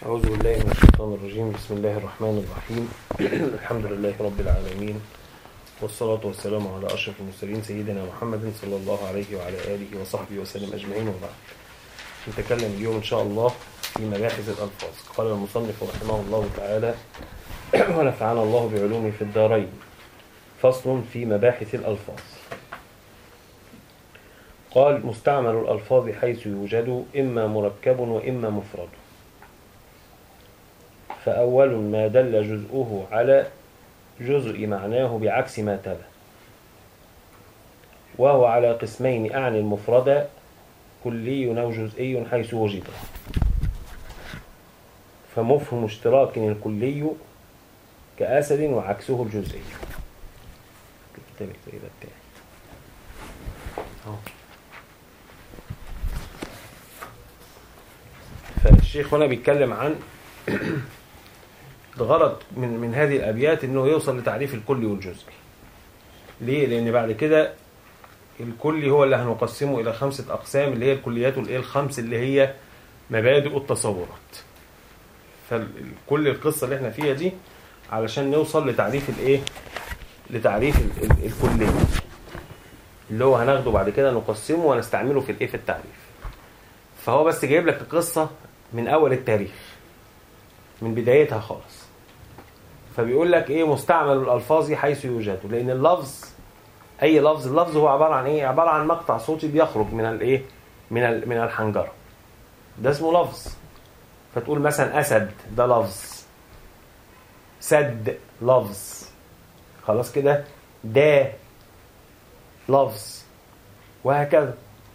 أعوذ بالله من الشيطان الرجيم بسم الله الرحمن الرحيم الحمد لله رب العالمين والصلاة والسلام على أشرف المرسلين سيدنا محمد صلى الله عليه وعلى آله وصحبه وسلم أجمعين وبعد نتكلم اليوم إن شاء الله في مباحث الألفاظ قال المصنف رحمه الله تعالى ونفعنا الله بعلومه في الدارين فصل في مباحث الألفاظ قال مستعمل الألفاظ حيث يوجد إما مركب وإما مفرد فأول ما دل جزءه على جزء معناه بعكس ما تلا وهو على قسمين أعني المفرد كلي أو جزئي حيث وجد فمفهم اشتراك الكلي كأسد وعكسه الجزئي كتاب الكتاب بتاعي أهو. فالشيخ هنا بيتكلم عن الغرض من من هذه الابيات انه يوصل لتعريف الكلي والجزئي ليه لان بعد كده الكلي هو اللي هنقسمه الى خمسه اقسام اللي هي الكليات والايه الخمس اللي هي مبادئ التصورات فكل القصه اللي احنا فيها دي علشان نوصل لتعريف الايه لتعريف ال- ال- الكليه اللي هو هناخده بعد كده نقسمه ونستعمله في الايه في التعريف فهو بس جايب لك القصه من اول التاريخ من بدايتها خالص فبيقول لك ايه مستعمل الالفاظ حيث يوجد لان اللفظ اي لفظ اللفظ هو عباره عن ايه عباره عن مقطع صوتي بيخرج من الايه من ال- من الحنجره ده اسمه لفظ فتقول مثلا اسد ده لفظ سد لفظ خلاص كده دا لفظ وهكذا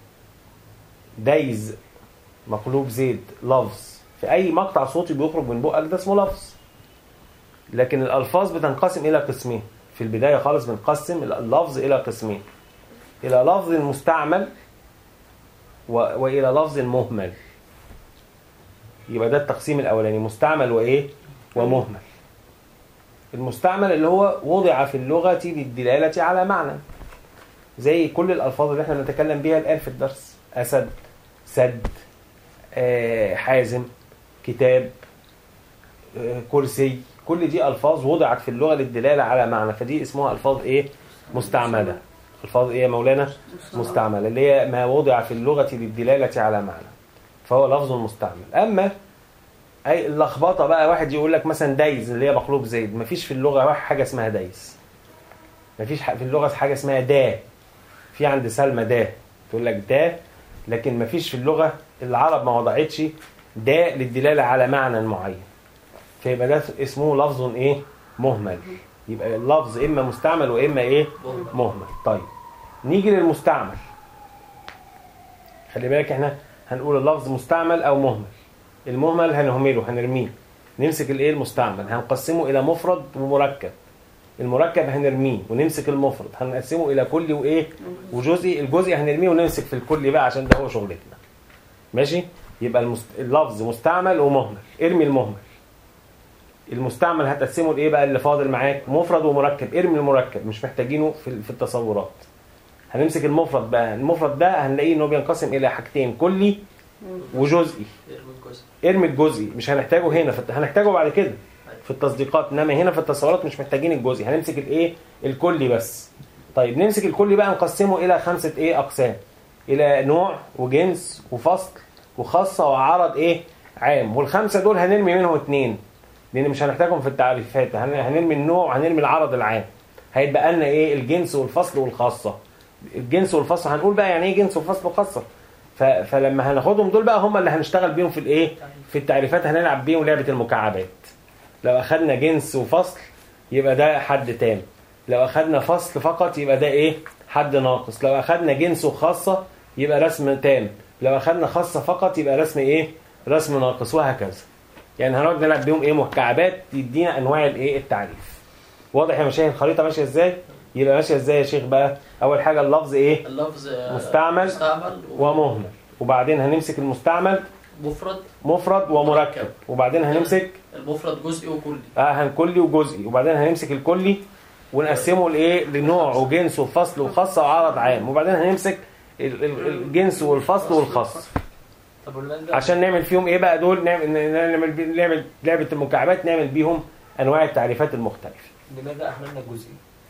دايز مقلوب زيت لفظ في اي مقطع صوتي بيخرج من بقك ده اسمه لفظ لكن الالفاظ بتنقسم الى قسمين في البدايه خالص بنقسم اللفظ الى قسمين الى لفظ مستعمل و... والى لفظ مهمل يبقى ده التقسيم الاولاني مستعمل وايه ومهمل المستعمل اللي هو وضع في اللغه للدلاله على معنى زي كل الالفاظ اللي احنا بنتكلم بيها الان في الدرس اسد سد آه، حازم كتاب آه، كرسي كل دي الفاظ وضعت في اللغه للدلاله على معنى فدي اسمها الفاظ ايه مستعمله الفاظ ايه يا مولانا مستعمله اللي هي ما وضع في اللغه للدلاله على معنى فهو لفظ مستعمل اما اي اللخبطه بقى واحد يقول لك مثلا دايز اللي هي مقلوب زيد مفيش في اللغه حاجه اسمها دايز مفيش ح- في اللغه حاجه اسمها دا في عند سلمى دا تقول لك دا لكن مفيش في اللغه العرب ما وضعتش دا للدلاله على معنى معين فيبقى ده اسمه لفظ ايه مهمل يبقى اللفظ اما مستعمل واما ايه مهمل طيب نيجي للمستعمل خلي بالك احنا هنقول اللفظ مستعمل او مهمل المهمل هنهمله هنرميه نمسك الايه المستعمل هنقسمه الى مفرد ومركب المركب هنرميه ونمسك المفرد هنقسمه الى كلي وايه وجزئي الجزئي هنرميه ونمسك في الكلي بقى عشان ده هو شغلتنا ماشي يبقى المست... اللفظ مستعمل ومهمل ارمي المهمل المستعمل هتقسمه لايه بقى اللي فاضل معاك مفرد ومركب ارمي المركب مش محتاجينه في في التصورات هنمسك المفرد بقى المفرد ده هنلاقيه انه بينقسم الى حاجتين كلي وجزئي ارمي الجزئي مش هنحتاجه هنا في... هنحتاجه بعد كده في التصديقات انما هنا في التصورات مش محتاجين الجزئي هنمسك الايه الكلي بس طيب نمسك الكلي بقى نقسمه الى خمسه ايه اقسام الى نوع وجنس وفصل وخاصه وعرض ايه عام والخمسه دول هنرمي منهم اتنين لان مش هنحتاجهم في التعريفات هن- هنرمي النوع وهنرمي العرض العام هيتبقى لنا ايه الجنس والفصل والخاصه الجنس والفصل هنقول بقى يعني ايه جنس وفصل وخاصه ف... فلما هناخدهم دول بقى هم اللي هنشتغل بيهم في الايه في التعريفات هنلعب بيهم لعبه المكعبات لو اخدنا جنس وفصل يبقى ده حد تام لو اخدنا فصل فقط يبقى ده ايه حد ناقص لو اخدنا جنس وخاصه يبقى رسم تام لو اخدنا خاصه فقط يبقى رسم ايه رسم ناقص وهكذا يعني هنقعد نلعب بيهم ايه مكعبات تدينا انواع الايه التعريف واضح يا مشايخ الخريطه ماشيه ازاي يبقى ماشيه ازاي يا شيخ بقى اول حاجه اللفظ ايه اللفظ آه، مستعمل مستعمل ومهمل وبعدين هنمسك المستعمل مفرد مفرد ومركب وبعدين هنمسك المفرد جزئي وكلي اه هنكلي وجزئي وبعدين هنمسك الكلي ونقسمه لايه لنوع وجنس وفصل وخاصه وعرض عام وبعدين هنمسك ال- ال- الجنس والفصل والخاص طب ولماذا عشان نعمل فيهم ايه بقى دول نعمل نعمل بي- نعمل لعبه المكعبات نعمل بيهم انواع التعريفات المختلفه لماذا احملنا الجزئي؟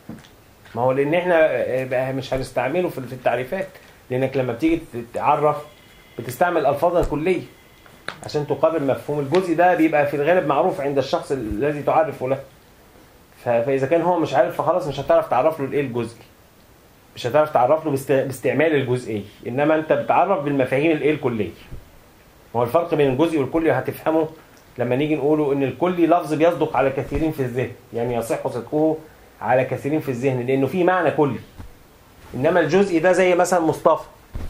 ما هو لان احنا آه، بقى مش هنستعمله في في التعريفات لانك لما بتيجي تعرف بتستعمل الفاظا كليه عشان تقابل مفهوم الجزء ده بيبقى في الغالب معروف عند الشخص الذي تعرفه له ف- فاذا كان هو مش عارف فخلاص مش هتعرف تعرف له الايه الجزئي مش هتعرف تعرف له باست- باستعمال الجزئي انما انت بتعرف بالمفاهيم الايه الكليه هو الفرق بين الجزئي والكلي هتفهمه لما نيجي نقوله ان الكلي لفظ بيصدق على كثيرين في الذهن يعني يصح صدقه على كثيرين في الذهن لانه في معنى كلي انما الجزئي ده زي مثلا مصطفى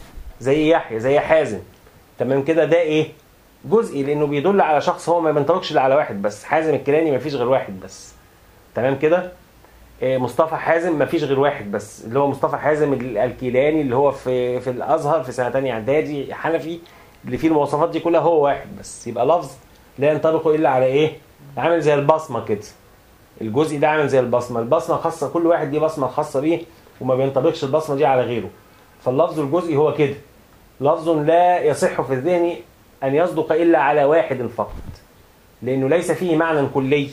زي يحيى زي حازم تمام كده ده ايه جزئي لانه بيدل على شخص هو ما بينطبقش الا على واحد بس حازم الكيلاني ما فيش غير واحد بس تمام كده إيه، مصطفى حازم ما فيش غير واحد بس اللي هو مصطفى حازم ال- الكيلاني اللي هو في في الازهر في سنه ثانيه اعدادي حنفي اللي فيه المواصفات دي كلها هو واحد بس يبقى لفظ لا ينطبق الا على ايه عامل زي البصمه كده الجزء ده عامل زي البصمه البصمه خاصه كل واحد دي بصمه خاصه بيه وما بينطبقش البصمه دي على غيره فاللفظ الجزئي هو كده لفظ لا يصح في الذهن ان يصدق الا على واحد فقط لانه ليس فيه معنى كلي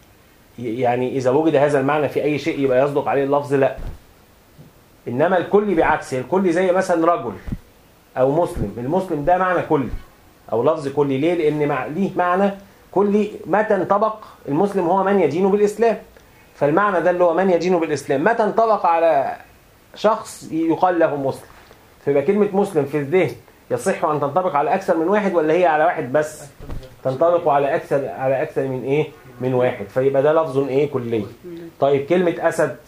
ي- يعني اذا وجد هذا المعنى في اي شيء يبقى يصدق عليه اللفظ لا انما الكلي بعكسه الكلي زي مثلا رجل او مسلم المسلم ده معنى كلي او لفظ كلي ليه لان مع... ليه معنى كلي متى انطبق المسلم هو من يدين بالاسلام فالمعنى ده اللي هو من يدين بالاسلام متى انطبق على شخص يقال له مسلم فيبقى كلمه مسلم في الذهن يصح ان تنطبق على اكثر من واحد ولا هي على واحد بس تنطبق على اكثر على اكثر من ايه من واحد فيبقى ده لفظ ايه كلي طيب كلمه اسد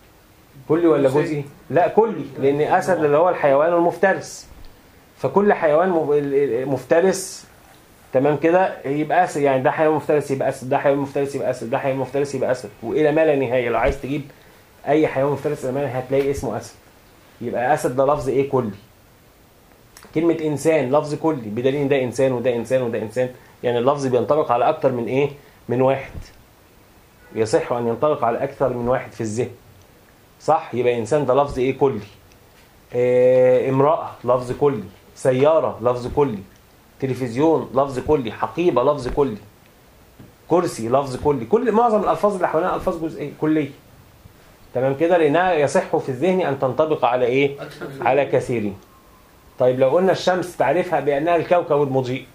كلي ولا جزئي لا كلي لان اسد اللي هو الحيوان المفترس فكل حيوان مف- مفترس تمام كده يبقى اسد يعني ده حيوان مفترس يبقى اسد ده حيوان مفترس يبقى اسد ده حيوان مفترس يبقى اسد والى ما لا نهايه لو عايز تجيب اي حيوان مفترس الى ما لا نهاية هتلاقي اسمه اسد يبقى اسد ده لفظ ايه كلي كلمه انسان لفظ كلي بدليل ان ده انسان وده انسان وده انسان يعني اللفظ بينطبق على اكتر من ايه من واحد يصح ان ينطبق على اكثر من واحد في الذهن صح يبقى انسان ده لفظ ايه كلي آه، امراه لفظ كلي سياره لفظ كلي تلفزيون لفظ كلي حقيبه لفظ كلي كرسي لفظ كلي كل معظم الالفاظ اللي حوالينا الفاظ جزئيه كليه تمام كده لانها يصح في الذهن ان تنطبق على ايه أكثر على كثيرين طيب لو قلنا الشمس تعرفها بانها الكوكب المضيء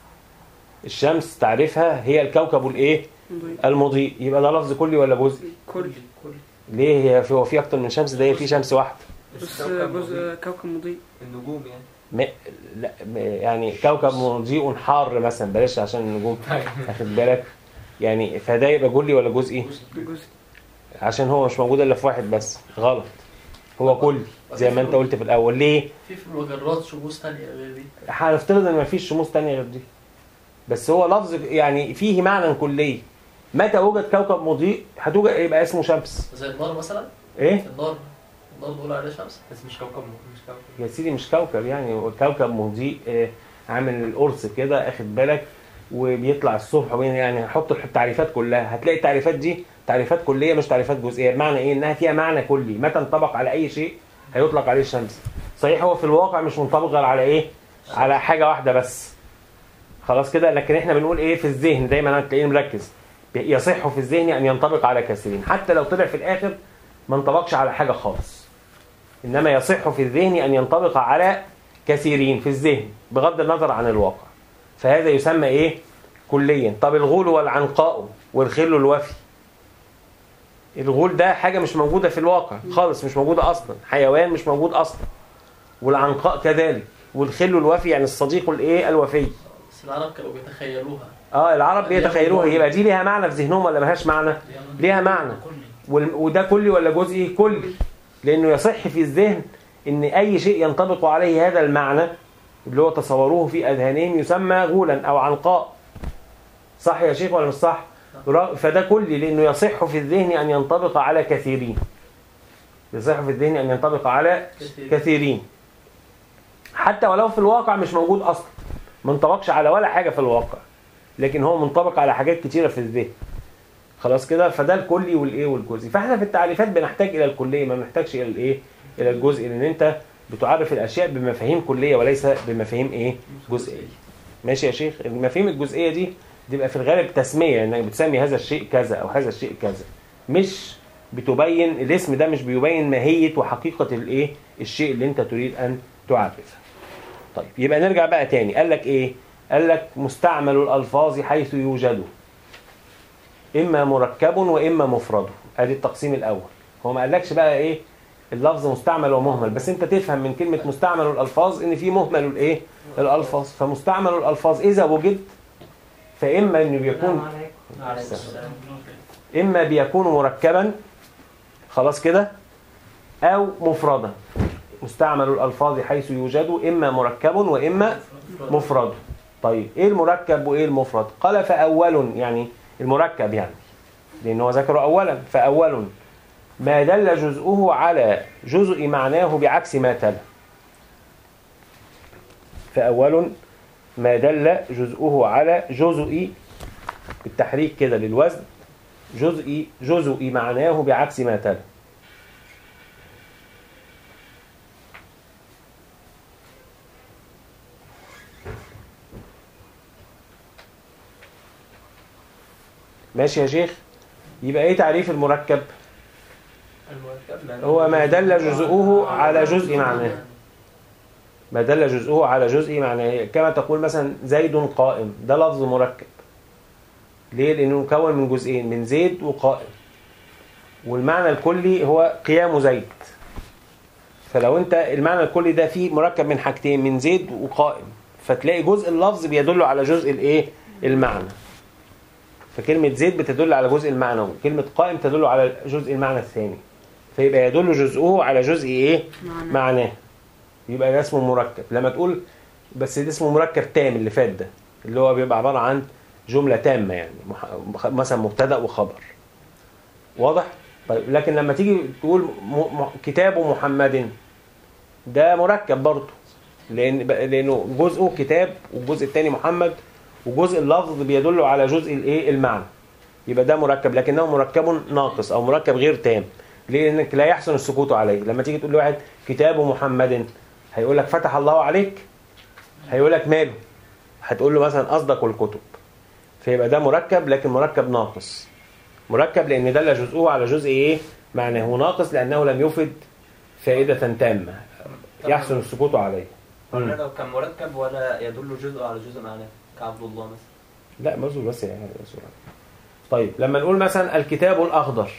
الشمس تعرفها هي الكوكب الايه مضيء. المضيء يبقى ده لفظ كلي ولا جزئي كل كل ليه هي في هو في اكتر من شمس ده هي في شمس واحده بس كوكب جزء مضيء. كوكب مضيء النجوم يعني م... لا م... يعني كوكب مضيء حار مثلا بلاش عشان النجوم واخد بالك يعني فده يبقى كلي ولا جزئي جزء عشان هو مش موجود الا في واحد بس غلط هو كلي زي ما انت قلت في الاول ليه في في المجرات شموس تانية غير دي هنفترض ان مفيش شموس تانية غير دي بس هو لفظ يعني فيه معنى كلي متى وجد كوكب مضيء هتوجد يبقى اسمه شمس زي النار مثلا ايه النار النار بنقول عليها شمس بس مش كوكب مش كوكب يا سيدي مش كوكب يعني هو كوكب مضيء آه، عامل القرص كده اخد بالك وبيطلع الصبح وبين يعني هحط التعريفات كلها هتلاقي التعريفات دي تعريفات كليه مش تعريفات جزئيه بمعنى ايه انها فيها معنى كلي متى انطبق على اي شيء هيطلق عليه الشمس صحيح هو في الواقع مش منطبق غير على ايه على حاجه واحده بس خلاص كده لكن احنا بنقول ايه في الذهن دايما هتلاقيه مركز يصح في الذهن ان ينطبق على كثيرين حتى لو طلع في الاخر ما انطبقش على حاجه خالص انما يصح في الذهن ان ينطبق على كثيرين في الذهن بغض النظر عن الواقع فهذا يسمى ايه كليا طب الغول والعنقاء والخل الوفي الغول ده حاجه مش موجوده في الواقع خالص مش موجوده اصلا حيوان مش موجود اصلا والعنقاء كذلك والخل الوفي يعني الصديق الايه الوفي بس العرب كانوا بيتخيلوها اه العرب بيتخيلوها يبقى دي ليها معنى في ذهنهم ولا ملهاش معنى ليها معنى كلي وال- وده كلي ولا جزئي كلي لانه يصح في الذهن ان اي شيء ينطبق عليه هذا المعنى اللي هو تصوروه في اذهانهم يسمى غولا او عنقاء صح يا شيخ ولا مش صح را- فده كلي لانه يصح في الذهن ان ينطبق على كثيرين يصح في الذهن ان ينطبق على كثير. كثيرين حتى ولو في الواقع مش موجود اصلا ما انطبقش على ولا حاجه في الواقع لكن هو منطبق على حاجات كتيره في الذهن خلاص كده فده الكلي والايه والجزئي فاحنا في التعريفات بنحتاج الى الكليه ما بنحتاجش الى الايه الى الجزئي لان انت بتعرف الاشياء بمفاهيم كليه وليس بمفاهيم ايه جزئيه ماشي يا شيخ المفاهيم الجزئيه دي بتبقى في الغالب تسميه انك بتسمي هذا الشيء كذا او هذا الشيء كذا مش بتبين الاسم ده مش بيبين ماهيه وحقيقه الايه الشيء اللي انت تريد ان تعرفه طيب يبقى نرجع بقى تاني قال لك ايه قال لك مستعمل الالفاظ حيث يوجد اما مركب واما مفرد ادي التقسيم الاول هو ما قالكش بقى ايه اللفظ مستعمل ومهمل بس انت تفهم من كلمه مستعمل الالفاظ ان في مهمل الايه الالفاظ فمستعمل الالفاظ اذا وجد فاما انه بيكون عليكم السلام اما بيكون مركبا خلاص كده او مفردا مستعمل الالفاظ حيث يوجد اما مركب واما مفرد طيب ايه المركب وايه المفرد قال فاول يعني المركب يعني لانه هو ذكره اولا فاول ما دل جزءه على جزء معناه بعكس ما تلا فاول ما دل جزءه على جزء بالتحريك كده للوزن جزء جزء معناه بعكس ما تلا ماشي يا شيخ يبقى ايه تعريف المركب المركب هو ما دل جزءه على جزء معناه ما دل جزءه على جزء معناه كما تقول مثلا زيد قائم ده لفظ مركب ليه لانه مكون من جزئين من زيد وقائم والمعنى الكلي هو قيام زيد فلو انت المعنى الكلي ده فيه مركب من حاجتين من زيد وقائم فتلاقي جزء اللفظ بيدل على جزء الايه المعنى فكلمة زيد بتدل على جزء المعنى وكلمة قائم تدل على جزء المعنى الثاني فيبقى يدل جزءه على جزء ايه معنى معناه يبقى ده اسمه مركب لما تقول بس ده اسمه مركب تام اللي فات ده اللي هو بيبقى عبارة عن جملة تامة يعني مح- مثلا مبتدأ وخبر واضح؟ طيب لكن لما تيجي تقول م... م... كتاب محمد ده مركب برضه لان ب- لانه جزءه كتاب والجزء الثاني محمد وجزء اللفظ بيدل على جزء الايه المعنى يبقى ده مركب لكنه مركب ناقص او مركب غير تام ليه لانك لا يحسن السكوت عليه لما تيجي تقول لواحد كتاب محمد هيقول لك فتح الله عليك هيقول لك ماله هتقول له مثلا قصدك الكتب فيبقى ده مركب لكن مركب ناقص مركب لان دل جزءه على جزء ايه معناه ناقص لانه لم يفد فائده تامه يحسن السكوت عليه قلنا لو كان مركب ولا يدل جزء على جزء معناه كعبد الله مثلا لا مزول بس يعني مزول. طيب لما نقول مثلا الكتاب الأخضر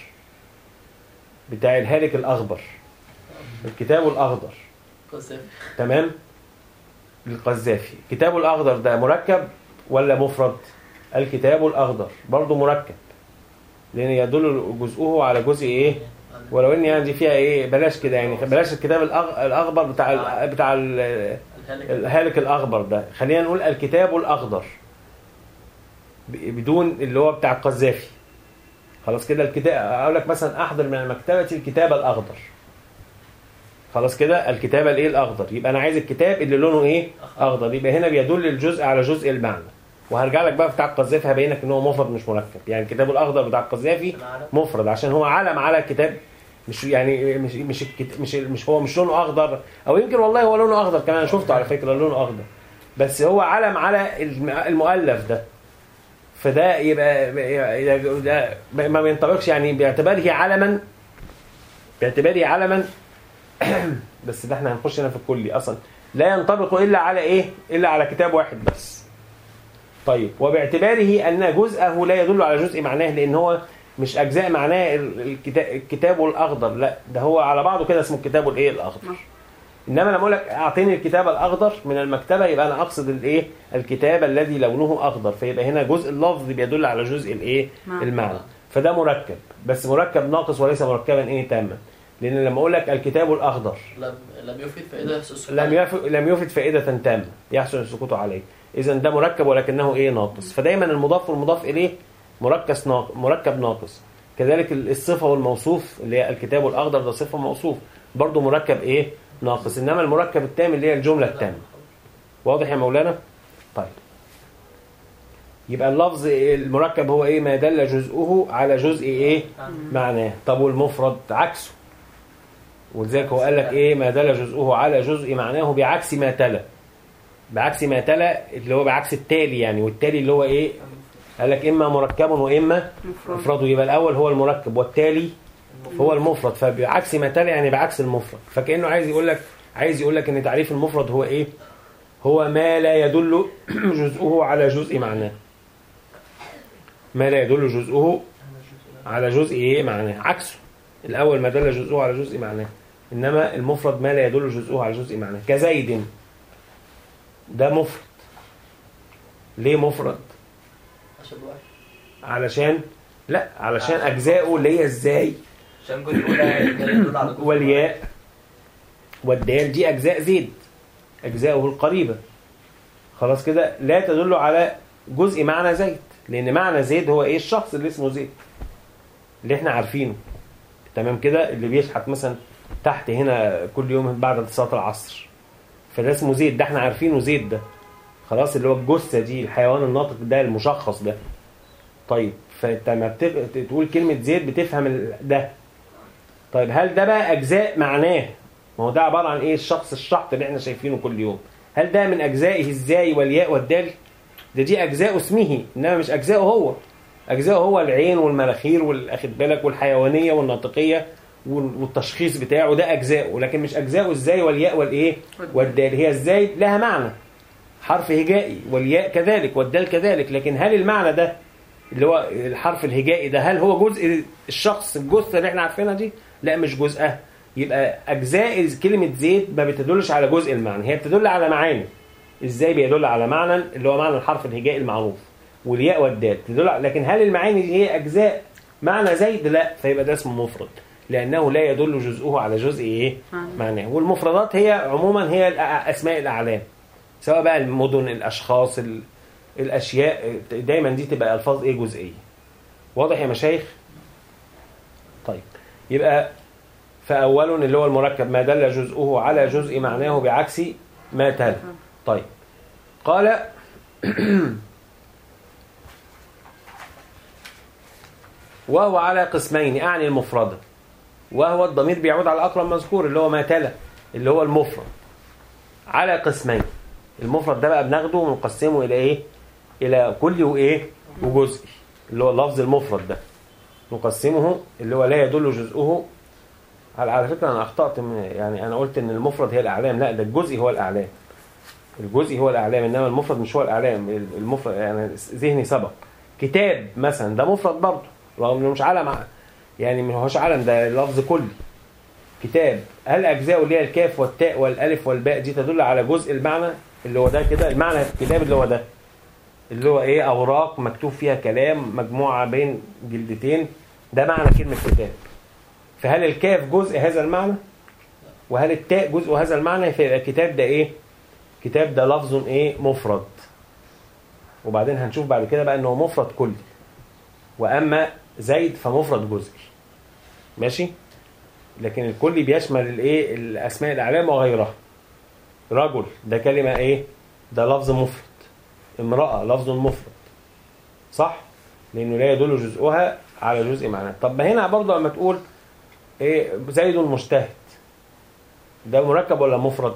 بتاع الهالك الأخضر الكتاب الأخضر قذافي تمام القذافي الكتاب الأخضر ده مركب ولا مفرد الكتاب الأخضر برضه مركب لأن يدل جزءه على جزء إيه ولو إن يعني دي فيها إيه بلاش كده يعني بلاش الكتاب الأغ- الأخضر بتاع ال- بتاع ال- الهالك الهالك الاخضر ده خلينا نقول الكتاب الاخضر ب- بدون اللي هو بتاع القذافي خلاص كده الكتاب اقول لك مثلا احضر من المكتبه الكتاب الاخضر خلاص كده الكتابه الايه الاخضر يبقى انا عايز الكتاب اللي لونه ايه اخضر يبقى هنا بيدل الجزء على جزء المعنى وهرجع لك بقى بتاع القذافي هبين لك ان هو مفرد مش مركب يعني الكتاب الاخضر بتاع القذافي العالم مفرد عشان هو علم على الكتاب مش يعني مش مش الكت- مش مش هو مش لونه اخضر او يمكن والله هو لونه اخضر كمان انا شفته على فكره لونه اخضر بس هو علم على الم- المؤلف ده فده يبقى يبقى- ده ما بينطبقش يعني باعتباره علما باعتباره علما بس ده احنا هنخش هنا في الكلي اصلا لا ينطبق الا على ايه الا على كتاب واحد بس طيب وباعتباره ان جزءه لا يدل على جزء معناه لان هو مش اجزاء معناه ال- الكتا- الكتاب الاخضر لا ده هو على بعضه كده اسمه الكتاب الايه الاخضر انما لما اقول لك اعطيني الكتاب الاخضر من المكتبه يبقى انا اقصد الايه الكتاب الذي لونه اخضر فيبقى هنا جزء اللفظ بيدل على جزء الايه معنى. المعنى فده مركب بس مركب ناقص وليس مركبا ايه تاما لان لما اقول لك الكتاب الاخضر لم لم يفيد فائده يحسن السكوت لم يف... لم يفد فائدة تامة يحسن السكوت عليه إذا ده مركب ولكنه إيه ناقص فدايما المضاف والمضاف إليه مركز ناق... مركب ناقص كذلك الصفة والموصوف اللي هي الكتاب الأخضر ده صفة موصوف برضه مركب إيه ناقص إنما المركب التام اللي هي الجملة التامة واضح يا مولانا طيب يبقى اللفظ المركب هو إيه ما دل جزءه على جزء إيه معناه طب والمفرد عكسه ولذلك هو قال لك ايه ما دل جزءه على جزء معناه بعكس ما تلا بعكس ما تلا اللي هو بعكس التالي يعني والتالي اللي هو ايه قال لك اما مركب واما مفرد مفرد يبقى الاول هو المركب والتالي هو المفرد فبعكس ما تلا يعني بعكس المفرد فكانه عايز يقول لك عايز يقول لك ان تعريف المفرد هو ايه هو ما لا يدل جزءه على جزء معناه ما لا يدل جزءه على جزء ايه معناه عكسه الاول ما دل جزءه على جزء معناه انما المفرد ما لا يدل جزءه على جزء معناه كزيد ده مفرد ليه مفرد عشان واحد علشان لا علشان اجزائه اللي هي ازاي عشان كنت بقول لا يدل على جزء والياء والدال دي اجزاء زيد اجزاؤه القريبه خلاص كده لا تدل على جزء معنى زيد لان معنى زيد هو ايه الشخص اللي اسمه زيد اللي احنا عارفينه تمام كده اللي بيشحت مثلا تحت هنا كل يوم بعد صلاه العصر فده اسمه زيد ده احنا عارفينه زيد ده خلاص اللي هو الجثه دي الحيوان الناطق ده المشخص ده طيب فانت لما بتب... تقول كلمه زيد بتفهم ال- ده طيب هل ده بقى اجزاء معناه ما هو ده عباره عن ايه الشخص الشحط اللي احنا شايفينه كل يوم هل ده من اجزائه الزاي والياء والدال ده دي اجزاء اسمه انما مش اجزاءه هو اجزاءه هو العين والمناخير والاخد بالك والحيوانيه والناطقيه وال- والتشخيص بتاعه ده اجزاؤه لكن مش اجزاؤه الزاي والياء والايه والدال هي الزاي لها معنى حرف هجائي والياء كذلك والدال كذلك لكن هل المعنى ده اللي هو الحرف الهجائي ده هل هو جزء الشخص الجثه اللي احنا عارفينها دي لا مش جزءها يبقى اجزاء كلمه زيد ما بتدلش على جزء المعنى هي بتدل على معاني ازاي بيدل على معنى اللي هو معنى الحرف الهجائي المعروف والياء والدال تدل على لكن هل المعاني دي هي اجزاء معنى زيد لا فيبقى ده اسمه مفرد لانه لا يدل جزءه على جزء ايه معنى. معناه والمفردات هي عموما هي الأ- اسماء الاعلام سواء بقى المدن الاشخاص ال- الاشياء دايما دي تبقى الفاظ ايه جزئيه واضح يا مشايخ طيب يبقى فاول اللي هو المركب ما دل جزءه على جزء معناه بعكس ما تلا طيب قال وهو على قسمين اعني المفرده وهو الضمير بيعود على الاقرب مذكور اللي هو ما تلا اللي هو المفرد على قسمين المفرد ده بقى بناخده ونقسمه الى ايه الى كلي وايه وجزئي اللي هو اللفظ المفرد ده نقسمه اللي هو لا يدل جزءه على على فكره انا اخطات من يعني انا قلت ان المفرد هي الاعلام لا ده الجزئي هو الاعلام الجزئي هو الاعلام انما المفرد مش هو الاعلام المفرد يعني ذهني سبق كتاب مثلا ده مفرد برضه رغم انه مش علم ع- يعني ما هوش علم ده لفظ كلي كتاب هل اجزاؤه اللي هي الكاف والتاء والالف والباء دي تدل على جزء المعنى اللي هو ده كده المعنى في الكتاب اللي هو ده اللي هو ايه اوراق مكتوب فيها كلام مجموعه بين جلدتين ده معنى كلمه كتاب فهل الكاف جزء هذا المعنى وهل التاء جزء هذا المعنى فيبقى الكتاب ده ايه كتاب ده لفظ ايه مفرد وبعدين هنشوف بعد كده بقى انه مفرد كلي واما زيد فمفرد جزئي ماشي لكن الكلي بيشمل الايه الاسماء الاعلام وغيرها رجل ده كلمه ايه ده لفظ مفرد امراه لفظ مفرد صح لانه لا يدل جزءها على جزء معناه طب ما هنا برضه لما تقول ايه زيد مجتهد ده مركب ولا مفرد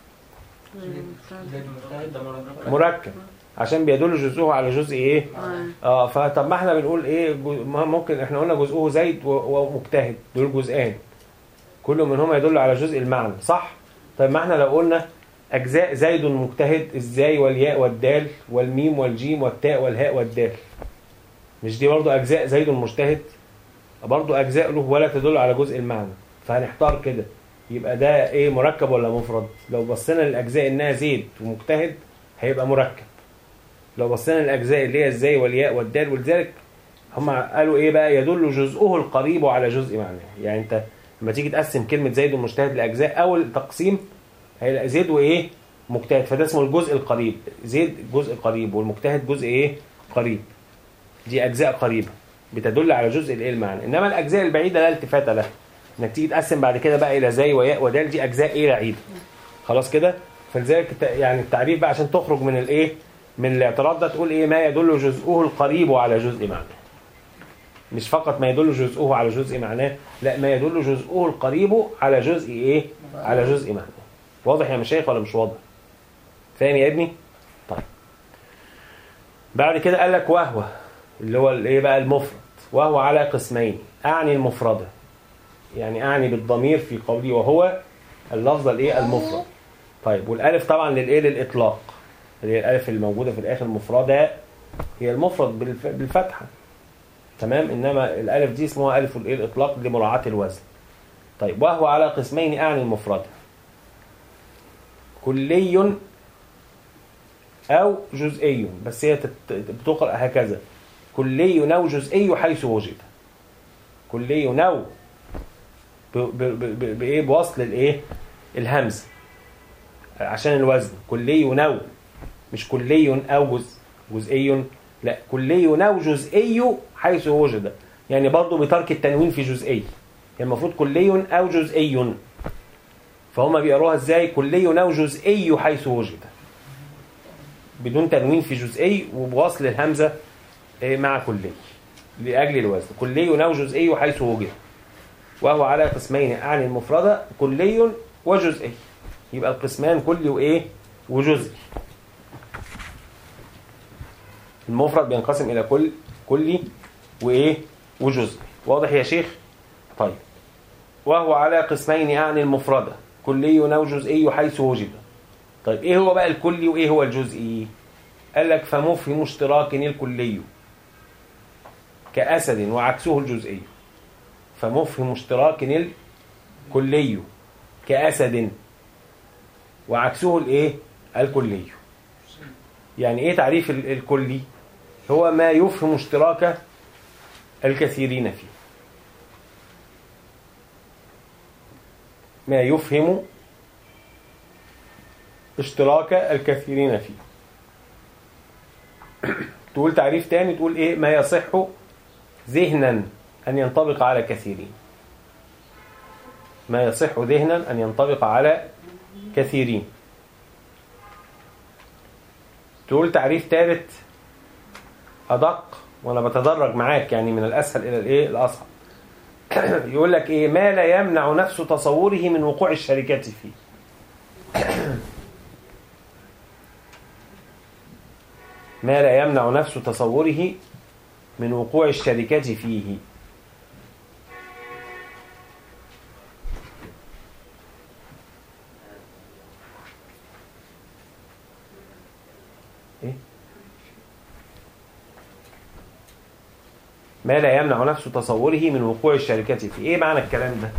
زي المجتهد ده مركب مركب عشان بيدل جزءه على جزء ايه آه. اه فطب ما احنا بنقول ايه جو- ما ممكن احنا قلنا جزءه زيد و- ومجتهد دول جزئان كل منهما يدل على جزء المعنى صح طيب ما احنا لو قلنا اجزاء زيد مجتهد الزاي والياء والدال والميم والجيم والتاء والهاء والدال مش دي برضو اجزاء زيد مجتهد برضو اجزاء له ولا تدل على جزء المعنى فهنحتار كده يبقى ده ايه مركب ولا مفرد لو بصينا للاجزاء انها زيد ومجتهد هيبقى مركب لو بصينا للاجزاء اللي هي الزاي والياء والدال ولذلك هم قالوا ايه بقى يدل جزءه القريب على جزء معناه يعني انت لما تيجي تقسم كلمه زيد ومجتهد لاجزاء اول تقسيم هيبقى زيد وايه مجتهد فده اسمه الجزء القريب زيد جزء قريب والمجتهد جزء ايه قريب دي اجزاء قريبه بتدل على جزء الايه المعنى انما الاجزاء البعيده لا التفات لها انك تيجي تقسم بعد كده بقى الى زي وياء ودال دي اجزاء ايه بعيده خلاص كده فلذلك الت- يعني التعريف بقى عشان تخرج من الايه من الاعتراض ده تقول ايه ما يدل جزءه القريب على جزء معنى مش فقط ما يدل جزءه على جزء معناه لا ما يدل جزءه القريب على جزء ايه على جزء معناه واضح يا مشايخ ولا مش واضح فاهم يا ابني طيب بعد كده قال لك وهو اللي هو الايه بقى المفرد وهو على قسمين اعني المفرده يعني اعني بالضمير في قولي وهو اللفظ الايه المفرد طيب والالف طبعا للايه للاطلاق اللي هي الالف اللي موجوده في الاخر مفرده هي المفرد بالف- بالفتحه تمام انما الالف دي اسمها الف الايه الاطلاق لمراعاه الوزن طيب وهو على قسمين اعني المفرده كلي او جزئي بس هي تت- بتقرا هكذا كلي او جزئي حيث وجد كلي او ب- ب- ب- ب- بايه بوصل الايه الهمزه عشان الوزن كلي نو مش كلي او جزء جزئي لا كلي نو جزئي حيث وجد يعني برضو بترك التنوين في جزئي يعني المفروض كلي او جزئي فهم بيقروها ازاي كلي او جزئي حيث وجد بدون تنوين في جزئي وبوصل الهمزه إيه، مع كلي لاجل الوزن كلي او جزئي حيث وجد وهو على قسمين اعني المفرده كلي وجزئي يبقى القسمان كلي وايه وجزئي المفرد بينقسم الى كل كلي وايه وجزئي واضح يا شيخ طيب وهو على قسمين اعني المفرده كلي او جزئي حيث وجد طيب ايه هو بقى الكلي وايه هو الجزئي قال لك فمفهم اشتراك الكلي كأسد وعكسه الجزئي فمفهم اشتراك الكلي كأسد وعكسه الايه الكلي يعني ايه تعريف ال- الكلي هو ما يفهم اشتراك الكثيرين فيه ما يفهم اشتراك الكثيرين فيه تقول تعريف تاني تقول ايه ما يصح ذهنا ان ينطبق على كثيرين ما يصح ذهنا ان ينطبق على كثيرين تقول تعريف ثالث ادق وانا بتدرج معاك يعني من الاسهل الى الايه الاصعب يقول لك ايه ما لا يمنع نفس تصوره من وقوع الشركات فيه ما لا يمنع نفس تصوره من وقوع الشركات فيه إيه؟ ما لا يمنع نفس تصوره من وقوع الشركات فيه ايه معنى الكلام ده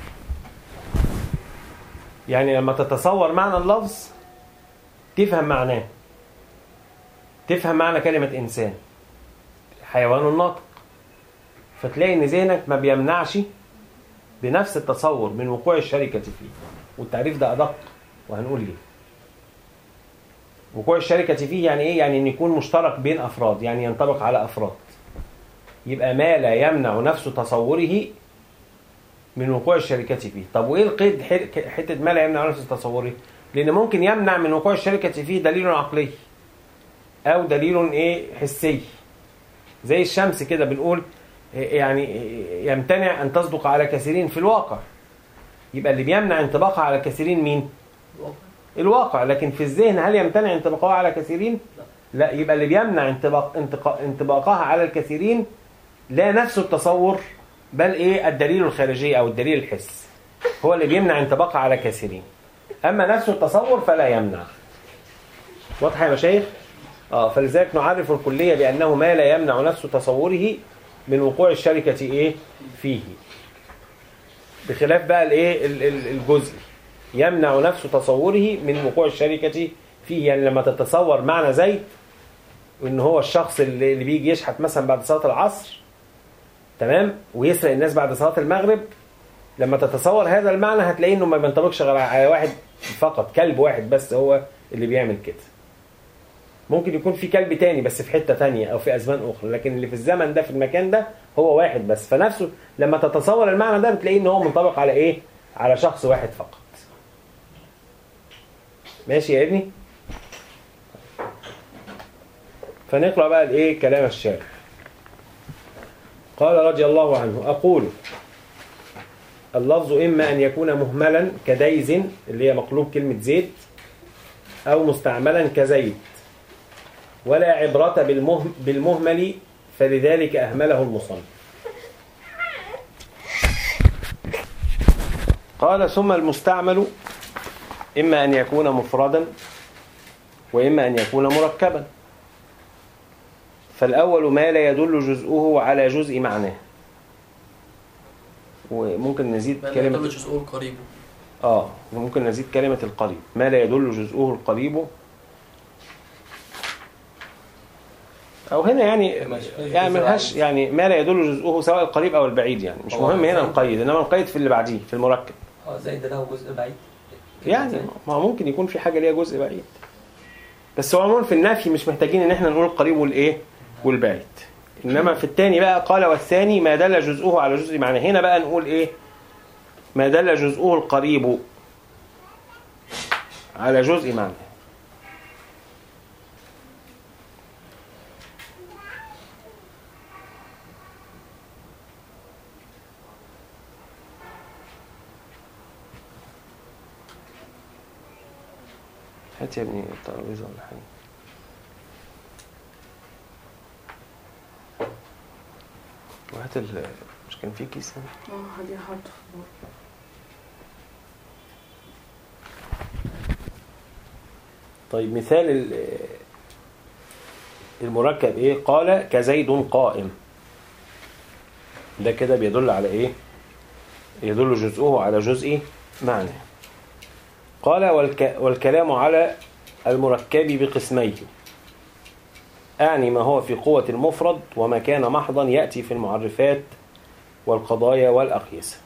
يعني لما تتصور معنى اللفظ تفهم معناه تفهم معنى كلمة إنسان حيوان ناطق فتلاقي إن ذهنك ما بيمنعش بنفس التصور من وقوع الشركة فيه والتعريف ده أدق وهنقول ليه وقوع الشركة فيه يعني إيه؟ يعني إن يكون مشترك بين أفراد يعني ينطبق على أفراد يبقى ما لا يمنع نفس تصوره من وقوع الشركة فيه طب وإيه القيد ح- حتة ما لا يمنع نفس تصوره لأن ممكن يمنع من وقوع الشركة فيه دليل عقلي او دليل ايه حسي زي الشمس كده بنقول إيه يعني إيه يمتنع ان تصدق على كثيرين في الواقع يبقى اللي بيمنع انطباقها على كثيرين مين الواقع لكن في الذهن هل يمتنع انطباقها على كثيرين لا يبقى اللي بيمنع انطباق انطباق- انطباقها على الكثيرين لا نفس التصور بل ايه الدليل الخارجي او الدليل الحس هو اللي بيمنع انطباقها على كثيرين اما نفس التصور فلا يمنع واضح يا مشايخ اه فلذلك نعرف الكلية بأنه ما لا يمنع نفس تصوره من وقوع الشركة ايه فيه بخلاف بقى الايه ال- ال- الجزء يمنع نفس تصوره من وقوع الشركة فيه يعني لما تتصور معنى زيد وان هو الشخص اللي اللي بيجي يشحت مثلا بعد صلاة العصر تمام ويسرق الناس بعد صلاة المغرب لما تتصور هذا المعنى هتلاقي انه ما بينطبقش غير على واحد فقط كلب واحد بس هو اللي بيعمل كده ممكن يكون في كلب تاني بس في حتة تانية أو في أزمان أخرى لكن اللي في الزمن ده في المكان ده هو واحد بس فنفسه لما تتصور المعنى ده بتلاقيه إن هو منطبق على إيه؟ على شخص واحد فقط ماشي يا ابني؟ فنقرأ بقى الإيه كلام الشارح قال رضي الله عنه أقول اللفظ إما أن يكون مهملا كديز اللي هي مقلوب كلمة زيد أو مستعملا كزيد ولا عبرة بالمهم بالمهمل فلذلك أهمله المصنف قال ثم المستعمل إما أن يكون مفردا وإما أن يكون مركبا فالأول ما لا يدل جزءه على جزء معناه وممكن نزيد ما لا كلمة يدل جزءه القريب اه وممكن نزيد كلمة القريب ما لا يدل جزءه القريب أو هنا يعني ماشي. يعني ملهاش يعني ما لا يدل جزءه سواء القريب أو البعيد يعني مش هو مهم هنا زي- نقيد إنما نقيد في اللي بعديه في المركب اه زيد له جزء بعيد يعني ما هو ممكن يكون في حاجة ليها جزء بعيد بس هو عموما في النفي مش محتاجين ان احنا نقول القريب والايه والبعيد انما في الثاني بقى قال والثاني ما دل جزءه على جزء معنى هنا بقى نقول ايه ما دل جزءه القريب على جزء معنى هات يا ابني الترابيزه ولا حاجه وهات ال مش كان في كيس هنا؟ اه دي حاطه طيب مثال ال- المركب ايه قال كزيد قائم ده كده بيدل على ايه يدل جزءه على جزء معنى قال والك والكلام على المركب بقسميه أعني ما هو في قوة المفرد وما كان محضا يأتي في المعرفات والقضايا والأقيسة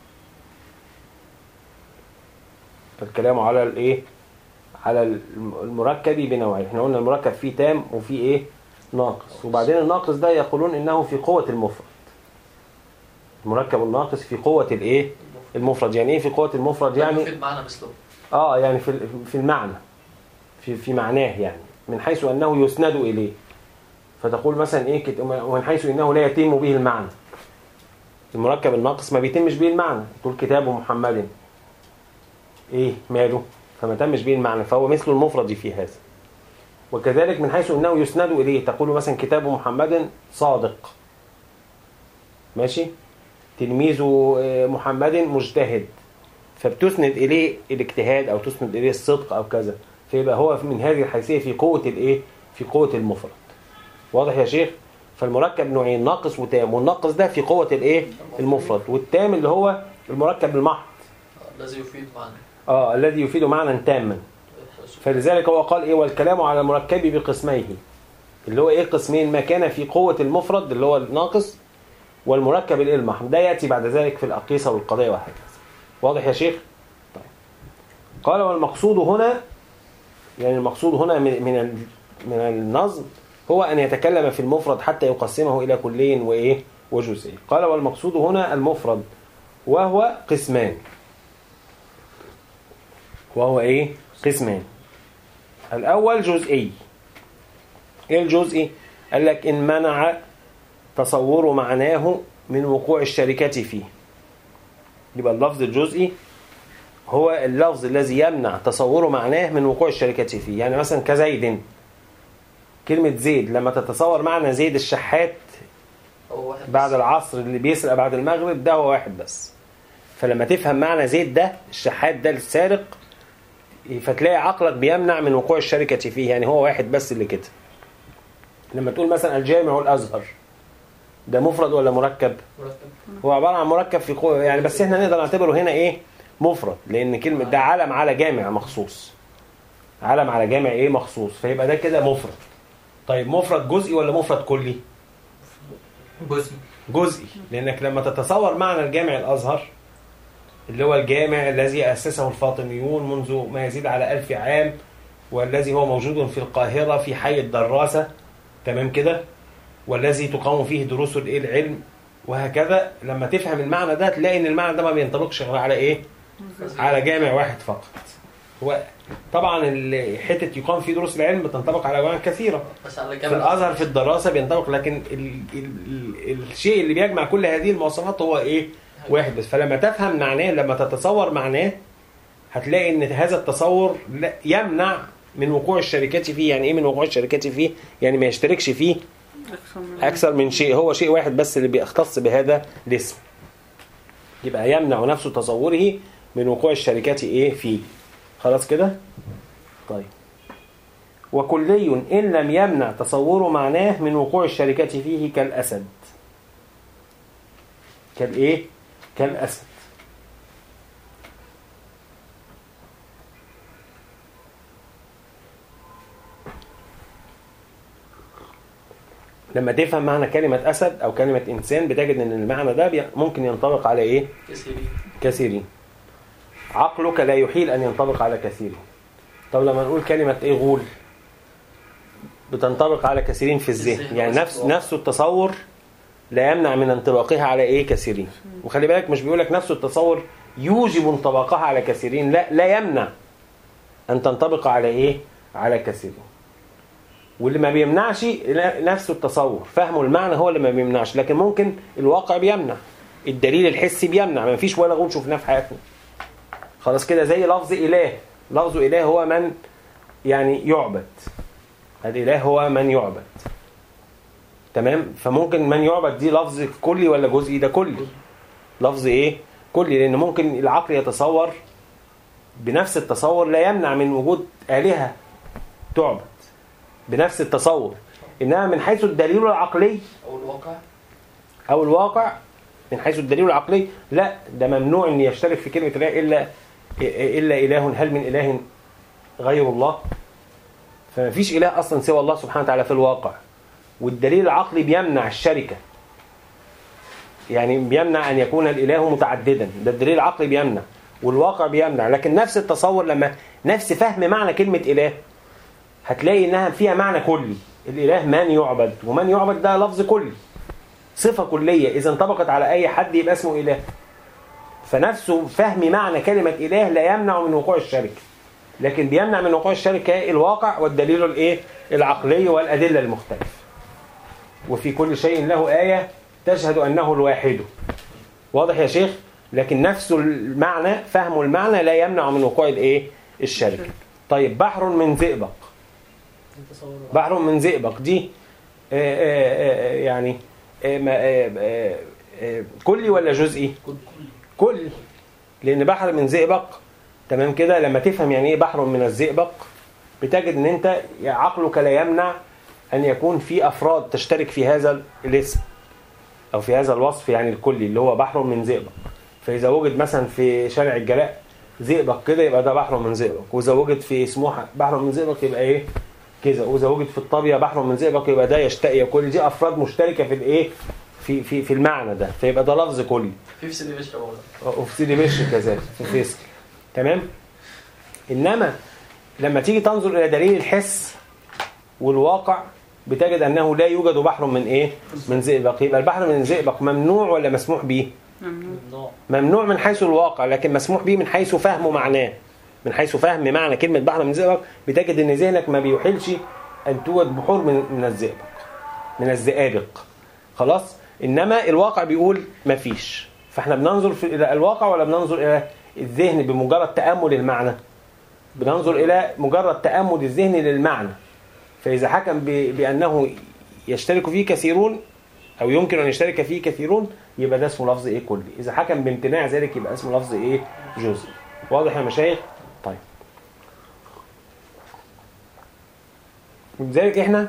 الكلام على الايه على المركب بنوعين احنا قلنا المركب فيه تام وفيه ايه ناقص وبعدين الناقص ده يقولون انه في قوة المفرد المركب الناقص في قوة الايه المفرد يعني ايه في قوة المفرد يعني في المعنى مثله اه يعني في في المعنى في في معناه يعني من حيث انه يسند اليه فتقول مثلا ايه كت- ومن حيث انه لا يتم به المعنى المركب الناقص ما بيتمش به المعنى تقول كتاب محمد ايه ماله فما تمش به المعنى فهو مثل المفرد في هذا وكذلك من حيث انه يسند اليه تقول مثلا كتاب محمد صادق ماشي تلميذ آه، محمد مجتهد فبتسند اليه الاجتهاد او تسند اليه الصدق او كذا فيبقى هو من هذه الحيثيه في قوه الايه في قوه المفرد واضح يا شيخ فالمركب نوعين ناقص وتام والناقص ده في قوه الايه المفرد والتام اللي هو المركب المحض آه، الذي يفيد معنى اه الذي يفيد معنى تاما فلذلك هو قال ايه والكلام على المركب بقسميه اللي هو ايه قسمين ما كان في قوه المفرد اللي هو الناقص والمركب الايه المحض ده ياتي بعد ذلك في الاقيسه والقضايا وهكذا واضح يا شيخ طيب قال والمقصود هنا يعني المقصود هنا من من ال- من النظم هو ان يتكلم في المفرد حتى يقسمه الى كلين وايه وجزئين قال والمقصود هنا المفرد وهو قسمان وهو ايه قسمان الاول جزئي ايه الجزئي قال لك ان منع تصور معناه من وقوع الشركة فيه يبقى اللفظ الجزئي هو اللفظ الذي يمنع تصور معناه من وقوع الشركة فيه يعني مثلا كزيد كلمة زيد لما تتصور معنى زيد الشحات هو واحد بعد بس. العصر اللي بيسرق بعد المغرب ده هو واحد بس فلما تفهم معنى زيد ده الشحات ده السارق فتلاقي عقلك بيمنع من وقوع الشركة فيه يعني هو واحد بس اللي كده لما تقول مثلا الجامع الأزهر ده مفرد ولا مركب مرتب هو عبارة عن مركب في قوة يعني بس احنا نقدر نعتبره هنا ايه مفرد لان كلمة ده علم على جامع مخصوص علم على جامع ايه مخصوص فيبقى ده كده مفرد طيب مفرد جزئي ولا مفرد كلي جزء جزئي لانك لما تتصور معنى الجامع الازهر اللي هو الجامع الذي اسسه الفاطميون منذ ما يزيد على ألف عام والذي هو موجود في القاهرة في حي الدراسة تمام كده والذي تقام فيه دروس الايه العلم وهكذا لما تفهم المعنى ده تلاقي ان المعنى ده ما بينطبقش غير على ايه على جامع واحد فقط هو طبعا ال- حته يقام في دروس العلم بتنطبق على انواع كثيره بس على في كامل الازهر في الدراسه بينطبق لكن ال ال ال الشيء اللي بيجمع كل هذه المواصفات هو ايه واحد بس فلما تفهم معناه لما تتصور معناه هتلاقي ان هذا التصور لا يمنع من وقوع الشركات فيه يعني ايه من وقوع الشركات فيه يعني ما يشتركش فيه أكثر من اكثر من شيء هو شيء واحد بس اللي بيختص بهذا الاسم يبقى يمنع نفس تصوره من وقوع الشركات ايه فيه خلاص كده طيب وكلي ان لم يمنع تصور معناه من وقوع الشركات فيه كالاسد كالايه كالاسد لما تفهم معنى كلمة أسد أو كلمة إنسان بتجد إن المعنى ده بي- ممكن ينطبق على إيه؟ كثيرين كثيرين. عقلك لا يحيل أن ينطبق على كثيرين. طب لما نقول كلمة إيه غول؟ بتنطبق على كثيرين في الذهن، الذهن يعني بس نفس الواقع. نفس التصور لا يمنع من انطباقها على إيه كثيرين. وخلي بالك مش بيقولك نفس التصور يوجب انطباقها على كثيرين، لا لا يمنع أن تنطبق على إيه؟ على كثيرين. واللي ما بيمنعش نفسه التصور فهمه المعنى هو اللي ما بيمنعش لكن ممكن الواقع بيمنع الدليل الحسي بيمنع ما فيش ولا غول شفناه في حياتنا خلاص كده زي لفظ إله لفظ إله هو من يعني يعبد الإله هو من يعبد تمام فممكن من يعبد دي لفظ كلي ولا جزئي ده كلي لفظ ايه كلي لان ممكن العقل يتصور بنفس التصور لا يمنع من وجود آلهة تعبد بنفس التصور انما من حيث الدليل العقلي او الواقع او الواقع من حيث الدليل العقلي لا ده ممنوع ان يشترك في كلمه لا الا الا اله هل من اله غير الله فما فيش اله اصلا سوى الله سبحانه وتعالى في الواقع والدليل العقلي بيمنع الشركه يعني بيمنع ان يكون الاله متعددا ده الدليل العقلي بيمنع والواقع بيمنع لكن نفس التصور لما نفس فهم معنى كلمه اله هتلاقي انها فيها معنى كلي الاله من يعبد ومن يعبد ده لفظ كلي صفة كلية إذا انطبقت على أي حد يبقى اسمه إله فنفسه فهم معنى كلمة إله لا يمنع من وقوع الشركة لكن بيمنع من وقوع الشركة الواقع والدليل الإيه العقلي والأدلة المختلفة وفي كل شيء له آية تشهد أنه الواحد واضح يا شيخ لكن نفس المعنى فهم المعنى لا يمنع من وقوع الإيه الشركة طيب بحر من زئبق بحر من زئبق دي آه، آه، آه، يعني آه، ما- آه، آه، آه، كلي ولا جزئي؟ كلي لان بحر من زئبق تمام كده لما تفهم يعني ايه بحر من الزئبق بتجد ان انت عقلك لا يمنع ان يكون في افراد تشترك في هذا الاسم او في هذا الوصف يعني الكلي اللي هو بحر من زئبق فاذا وجد مثلا في شارع الجلاء زئبق كده يبقى ده بحر من زئبق واذا وجد في سموحه بحر من زئبق يبقى ايه كذا واذا وجد في الطابيه بحر من زئبق يبقى ده يشتقي كل دي افراد مشتركه في الايه في في في المعنى ده فيبقى ده لفظ كلي في في سيدي بشر برضه وفي سيدي بشر كذلك في فيصل تمام انما لما تيجي تنظر الى دليل الحس والواقع بتجد انه لا يوجد بحر من ايه من زئبق يبقى البحر من زئبق ممنوع ولا مسموح به ممنوع ممنوع ممنوع من حيث الواقع لكن مسموح به من حيث فهم معناه من حيث فهم معنى كلمة بحر من زئبق بتجد ان ذهنك ما بيحيلش ان توجد بحور من من الزئبق من الزئابق خلاص انما الواقع بيقول ما فيش فاحنا بننظر في الى الواقع ولا بننظر الى الذهن بمجرد تأمل المعنى بننظر الى مجرد تأمل الذهن للمعنى فإذا حكم ب- بأنه يشترك فيه كثيرون أو يمكن أن يشترك فيه كثيرون يبقى ده اسمه لفظ إيه كلي إذا حكم بامتناع ذلك يبقى اسمه لفظ إيه جزء واضح يا مشايخ طيب لذلك إحنا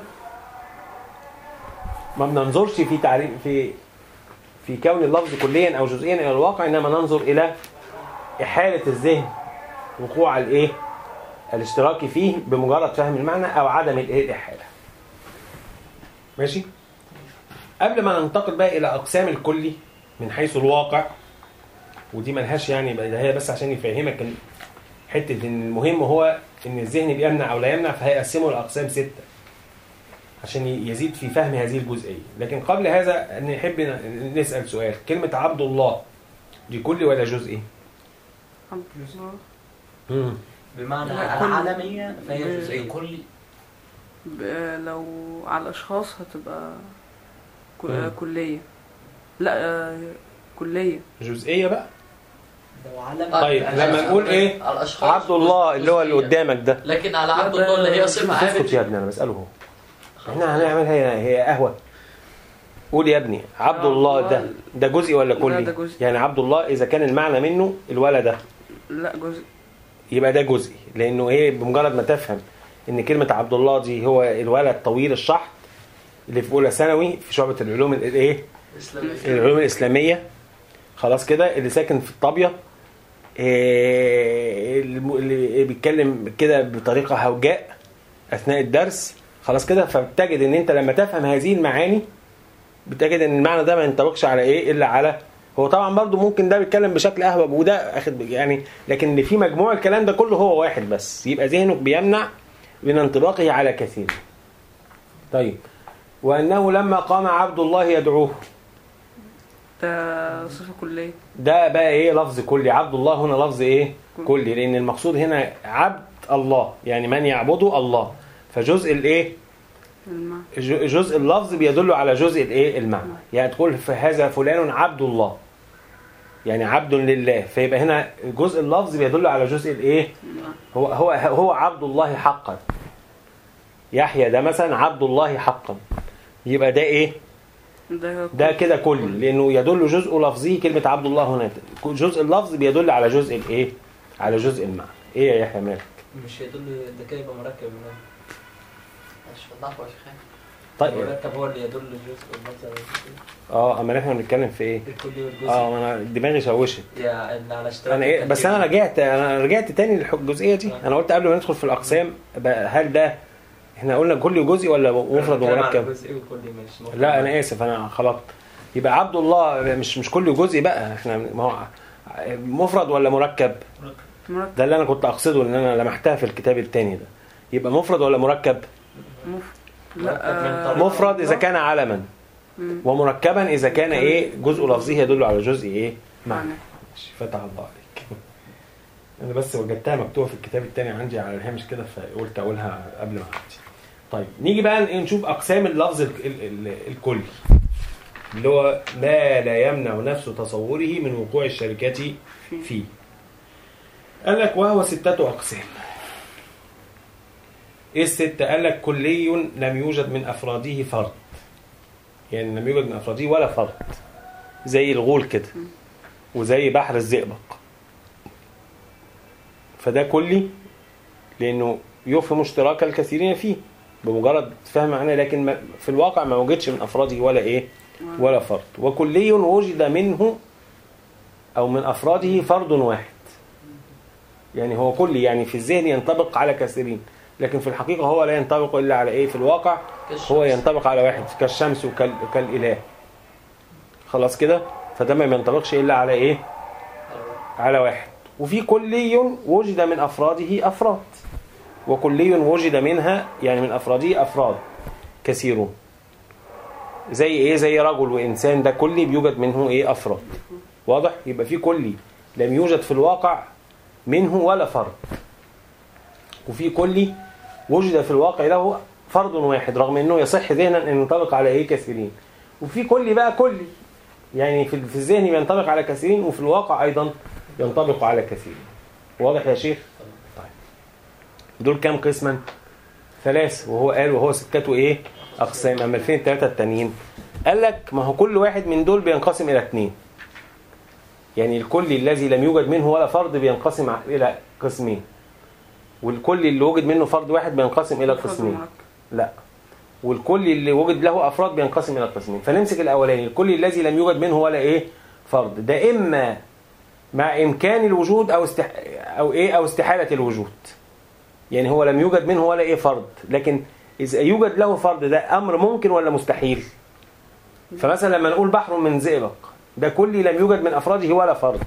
ما بننظرش في تعريف في في كون اللفظ كليا أو جزئيا إلى الواقع إنما ننظر إلى إحالة الذهن وقوع الإيه الاشتراك فيه بمجرد فهم المعنى او عدم الايه الاحاله ماشي قبل ما ننتقل بقى الى اقسام الكلي من حيث الواقع ودي ملهاش يعني بقى ده هي بس عشان يفهمك ال- حته ان المهم هو ان الذهن بيمنع او لا يمنع فهيقسمه لاقسام سته عشان ي- يزيد في فهم هذه الجزئيه لكن قبل هذا نحب ن- نسال سؤال كلمه عبد الله دي كلي ولا جزئي عبد الله مم. بمعنى لا، كل- العالمية فهي ب- جزئية كل ب- لو على الأشخاص هتبقى ك- مم. كلية لا آه، كلية جزئيه بقى لو عالم طيب، لما نقول إيه؟ على الاشخاص عبد الله اللي هو اللي جزئية. قدامك ده لكن على عبد الله اللي هي صفه اسكت عابد يا ابني انا بساله هو احنا هنعملها هي هي قهوه قول يا ابني عبد الله ده ده جزئي ولا لا، كلي ده جزئي. يعني عبد الله اذا كان المعنى منه الولد ده لا جزء يبقى ده جزئي لانه ايه بمجرد ما تفهم ان كلمه عبد الله دي هو الولد طويل الشحط اللي في اولى ثانوي في شعبه العلوم الايه اسلامي العلوم الاسلاميه خلاص كده اللي ساكن في الطابيه إيه، الم- اللي بيتكلم كده بطريقه هوجاء اثناء الدرس خلاص كده فبتجد ان انت لما تفهم هذه المعاني بتجد ان المعنى ده ما ينطبقش على ايه الا على هو طبعا برضو ممكن ده بيتكلم بشكل اهوج وده اخد يعني لكن اللي في مجموع الكلام ده كله هو واحد بس يبقى ذهنك بيمنع من انطباقه على كثير طيب وانه لما قام عبد الله يدعوه ده صفة كلية ده بقى ايه لفظ كلي عبد الله هنا لفظ ايه كلي لان المقصود هنا عبد الله يعني من يعبده الله فجزء الايه المعنى ج- جزء اللفظ بيدل على جزء الايه المعنى يعني تقول فهذا فلان عبد الله يعني عبد لله فيبقى هنا جزء اللفظ بيدل على جزء الايه المعنى. هو هو هو عبد الله حقا يحيى ده مثلا عبد الله حقا يبقى ده ايه ده ده كده كلي لانه يدل جزء لفظي كلمه عبد الله هنا جزء اللفظ بيدل على جزء الايه على جزء المعنى ايه يا يحيى مالك مش يدل ده كده يبقى مركب منه مش فضحك يا شيخ طيب المركب هو اللي يدل الجزء والمصدر اه اما احنا بنتكلم في ايه الكلي والجزء اه ما انا دماغي شوشت يا اللي على اشتراك انا ايه بس انا رجعت انا رجعت تاني للجزئيه دي انا قلت قبل ما ندخل في الاقسام بقى هل ده احنا قلنا كل جزء ولا مفرد ومركب الجزء والكلي مش مفرد. لا انا اسف انا خلطت يبقى عبد الله مش مش كل جزء بقى احنا ما هو مفرد ولا مركب مركب ده اللي انا كنت اقصده ان انا لمحتها في الكتاب التاني ده يبقى مفرد ولا مركب مفرد مركب من لا طرف. آه، مفرد اذا كان علما مم. ومركبا اذا كان ايه جزء لفظي يدل على جزء ايه معنى معنى ماشي، فتح الله عليك انا بس وجدتها مكتوبه في الكتاب التاني عندي على الهامش كده فقلت اقولها قبل ما اعدي طيب نيجي بقى إيه نشوف اقسام اللفظ ال- ال- ال- الكلي اللي هو ما لا يمنع نفس تصوره من وقوع الشركات فيه قال لك وهو ستة أقسام إيه الستة؟ قال لك كلي لم يوجد من أفراده فرد يعني لم يوجد من أفراده ولا فرد زي الغول كده وزي بحر الزئبق فده كلي لأنه يفهم اشتراك الكثيرين فيه بمجرد فهم معناه لكن ما- في الواقع ما وجدش من أفراده ولا إيه ولا فرد وكلي وجد منه أو من أفراده فرد واحد يعني هو كلي يعني في الذهن ينطبق على كثيرين لكن في الحقيقة هو لا ينطبق إلا على إيه في الواقع هو ينطبق على واحد كالشمس وكال... كالإله خلاص كده فده ما ينطبقش إلا على إيه على واحد وفي كلي وجد من أفراده أفراد وكلي وجد منها يعني من أفراده أفراد كثيرون زي إيه زي رجل وإنسان ده كلي بيوجد منه إيه أفراد واضح يبقى في كلي لم يوجد في الواقع منه ولا فرد وفي كلي وجد في الواقع له فرد واحد رغم انه يصح ذهنا ان ينطبق على ايه كثيرين وفي كلي بقى كلي يعني في في الذهن ينطبق على كثيرين وفي الواقع ايضا ينطبق على كثيرين واضح يا شيخ طيب دول كام قسما ثلاث وهو قال وهو ستته ايه اقسام اما فين الثلاثه التانيين قال لك ما هو كل واحد من دول بينقسم الى اثنين يعني الكل الذي لم يوجد منه ولا فرد بينقسم ع- الى قسمين والكل اللي وجد منه فرد واحد بينقسم الى مفرد قسمين ومركب. لا والكل اللي وجد له افراد بينقسم الى قسمين فنمسك الاولاني الكل الذي لم يوجد منه ولا ايه فرد ده اما مع امكان الوجود او استح... او ايه او استحاله الوجود يعني هو لم يوجد منه ولا ايه فرد لكن اذا يوجد له فرد ده امر ممكن ولا مستحيل فمثلا لما نقول بحر من زئبق ده كل لم يوجد من افراده ولا فرد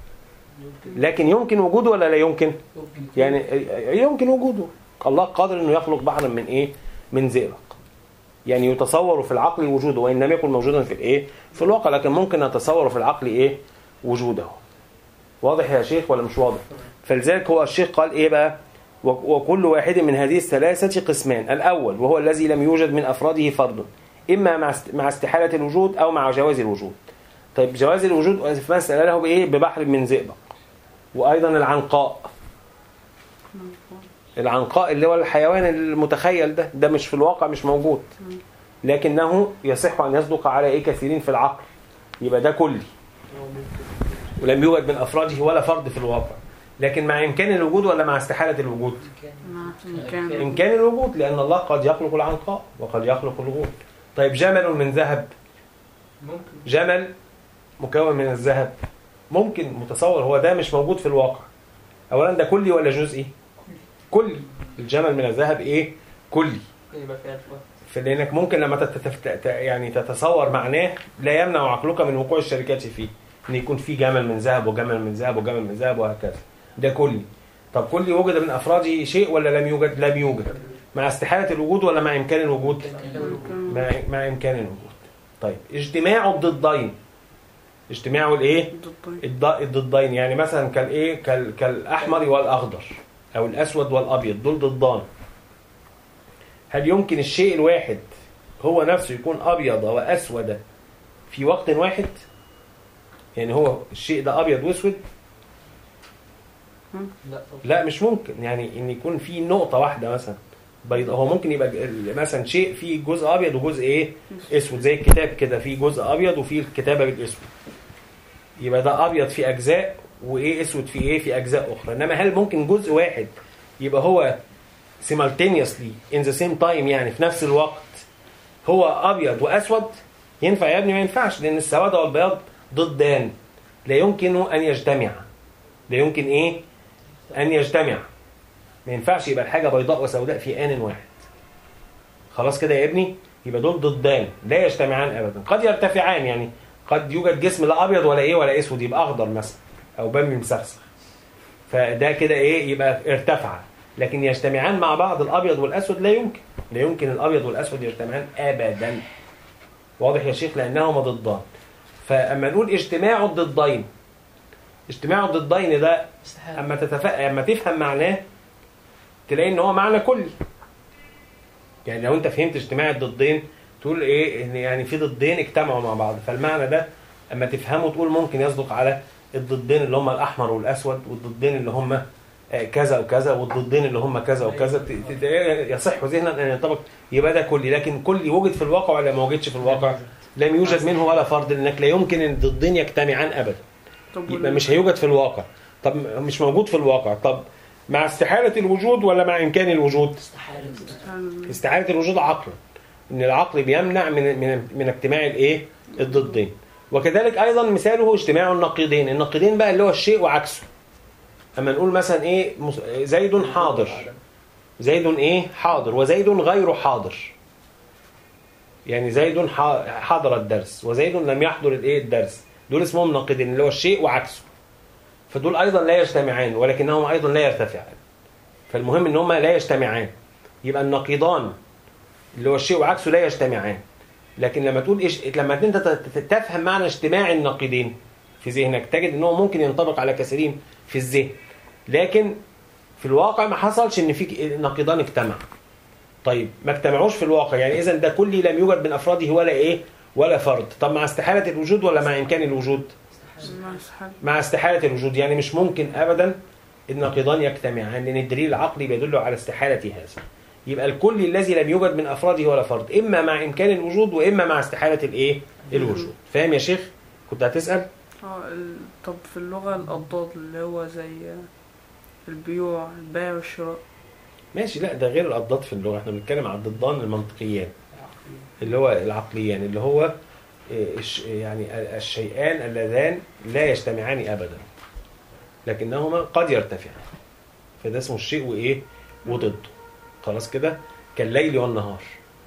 لكن يمكن وجوده ولا لا يمكن يعني يمكن وجوده الله قادر انه يخلق بحرا من ايه من زئبق يعني يتصور في العقل وجوده وان لم يكن موجودا في الايه في الواقع لكن ممكن نتصور في العقل ايه وجوده واضح يا شيخ ولا مش واضح فلذلك هو الشيخ قال ايه بقى و- وكل واحد من هذه الثلاثة قسمان الأول وهو الذي لم يوجد من أفراده فرد إما مع است- مع استحالة الوجود أو مع جواز الوجود طيب جواز الوجود في مسألة له بإيه ببحر من زئبق وأيضا العنقاء العنقاء اللي هو الحيوان المتخيل ده ده مش في الواقع مش موجود لكنه يصح أن يصدق على إيه كثيرين في العقل يبقى ده كلي ولم يوجد من أفراده ولا فرد في الواقع لكن مع إمكان الوجود ولا مع استحالة الوجود مع إمكان إمكان الوجود لأن الله قد يخلق العنقاء وقد يخلق الغول طيب جمل من ذهب ممكن جمل مكون من الذهب ممكن متصور هو ده مش موجود في الواقع أولا ده كلي ولا جزئي كلي الجمل من الذهب إيه كلي يبقى فيها الفرق فلانك ممكن لما تت- تت- يعني تتصور معناه لا يمنع عقلك من وقوع الشركات فيه ان يكون في جمل من ذهب وجمل من ذهب وجمل من ذهب وهكذا ده كلي طب كلي وجد من افراده شيء ولا لم يوجد لم يوجد مع استحاله الوجود ولا مع امكان الوجود مع, مع امكان الوجود طيب اجتماع الضدين اجتماع الايه ضدين الض- الضدين يعني مثلا كالايه كال كالاحمر والاخضر او الاسود والابيض دول ضدان هل يمكن الشيء الواحد هو نفسه يكون ابيض واسود في وقت واحد يعني هو الشيء ده ابيض واسود لا طب لا مش ممكن يعني ان يكون في نقطه واحده مثلا بيضاء هو ممكن يبقى ج- مثلا شيء فيه جزء ابيض وجزء ايه اسود زي الكتاب كده فيه جزء ابيض وفيه الكتابه بالاسود يبقى ده ابيض في اجزاء وايه اسود في ايه في اجزاء اخرى انما هل ممكن جزء واحد يبقى هو simultaneously in the same time يعني في نفس الوقت هو ابيض واسود ينفع يا ابني ما ينفعش لان السواد والبياض ضدان لا يمكن ان يجتمعا لا يمكن ايه ان يجتمع ما ينفعش يبقى الحاجه بيضاء وسوداء في ان واحد خلاص كده يا ابني يبقى دول ضدان لا يجتمعان ابدا قد يرتفعان يعني قد يوجد جسم لا ابيض ولا ايه ولا اسود يبقى اخضر مثلا او بني مسخسخ فده كده ايه يبقى ارتفع لكن يجتمعان مع بعض الابيض والاسود لا يمكن لا يمكن الابيض والاسود يجتمعان ابدا واضح يا شيخ لانهما ضدان فاما نقول اجتماع الضدين اجتماع الضدين ده استحالة اما تتف... اما تفهم معناه تلاقي ان هو معنى كلي يعني لو انت فهمت اجتماع الضدين تقول ايه ان يعني في ضدين اجتمعوا مع بعض فالمعنى ده اما تفهمه تقول ممكن يصدق على الضدين اللي هم الاحمر والاسود والضدين اللي هم آه، كذا وكذا والضدين اللي هم كذا وكذا ت- ت- ت- يصح ذهنا ان ينطبق يبقى ده كلي لكن كلي وجد في الواقع ولا ما وجدش في الواقع لم يوجد منه ولا فرد لانك لا يمكن ان الضدين يجتمعان ابدا طب يبقى مش هيوجد في الواقع طب مش موجود في الواقع طب مع استحالة الوجود ولا مع إمكان الوجود استحالة استحالة الوجود عقلا إن العقل بيمنع من من من اجتماع الإيه الضدين وكذلك أيضا مثاله اجتماع النقيضين النقيضين بقى اللي هو الشيء وعكسه أما نقول مثلا إيه مس- زيد حاضر زيد إيه حاضر وزيد غير حاضر يعني زيد ح- حضر الدرس وزيد لم يحضر الإيه الدرس دول اسمهم نقيضين اللي هو الشيء وعكسه فدول ايضا لا يجتمعان ولكنهم ايضا لا يرتفعان فالمهم ان هما لا يجتمعان يبقى النقيضان اللي هو الشيء وعكسه لا يجتمعان لكن لما تقول إيش لما انت ت- ت- تفهم معنى اجتماع النقيضين في ذهنك تجد ان هو ممكن ينطبق على كثيرين في الذهن لكن في الواقع ما حصلش ان في نقيضان اجتمع طيب ما اجتمعوش في الواقع يعني اذا ده كلي لم يوجد من افراده ولا ايه ولا فرد طب مع استحاله الوجود ولا مع امكان الوجود ما يستحيل مع استحالة الوجود يعني مش ممكن أبدا النقيضان يجتمعان لأن الدليل العقلي بيدل على استحالة هذا يبقى الكل الذي لم يوجد من أفراده ولا فرد إما مع إمكان الوجود وإما مع استحالة الإيه الوجود فاهم يا شيخ كنت هتسأل اه ال- طب في اللغة الأضداد اللي هو زي البيوع البيع والشراء ماشي لا ده غير الأضداد في اللغة احنا بنتكلم عن الضدان المنطقيان اللي هو العقليان اللي هو إيه، الش- يعني الشيئان اللذان لا يجتمعان أبدا لكنهما قد يرتفعان فده اسمه الشيء وإيه وضده خلاص كده كالليل والنهار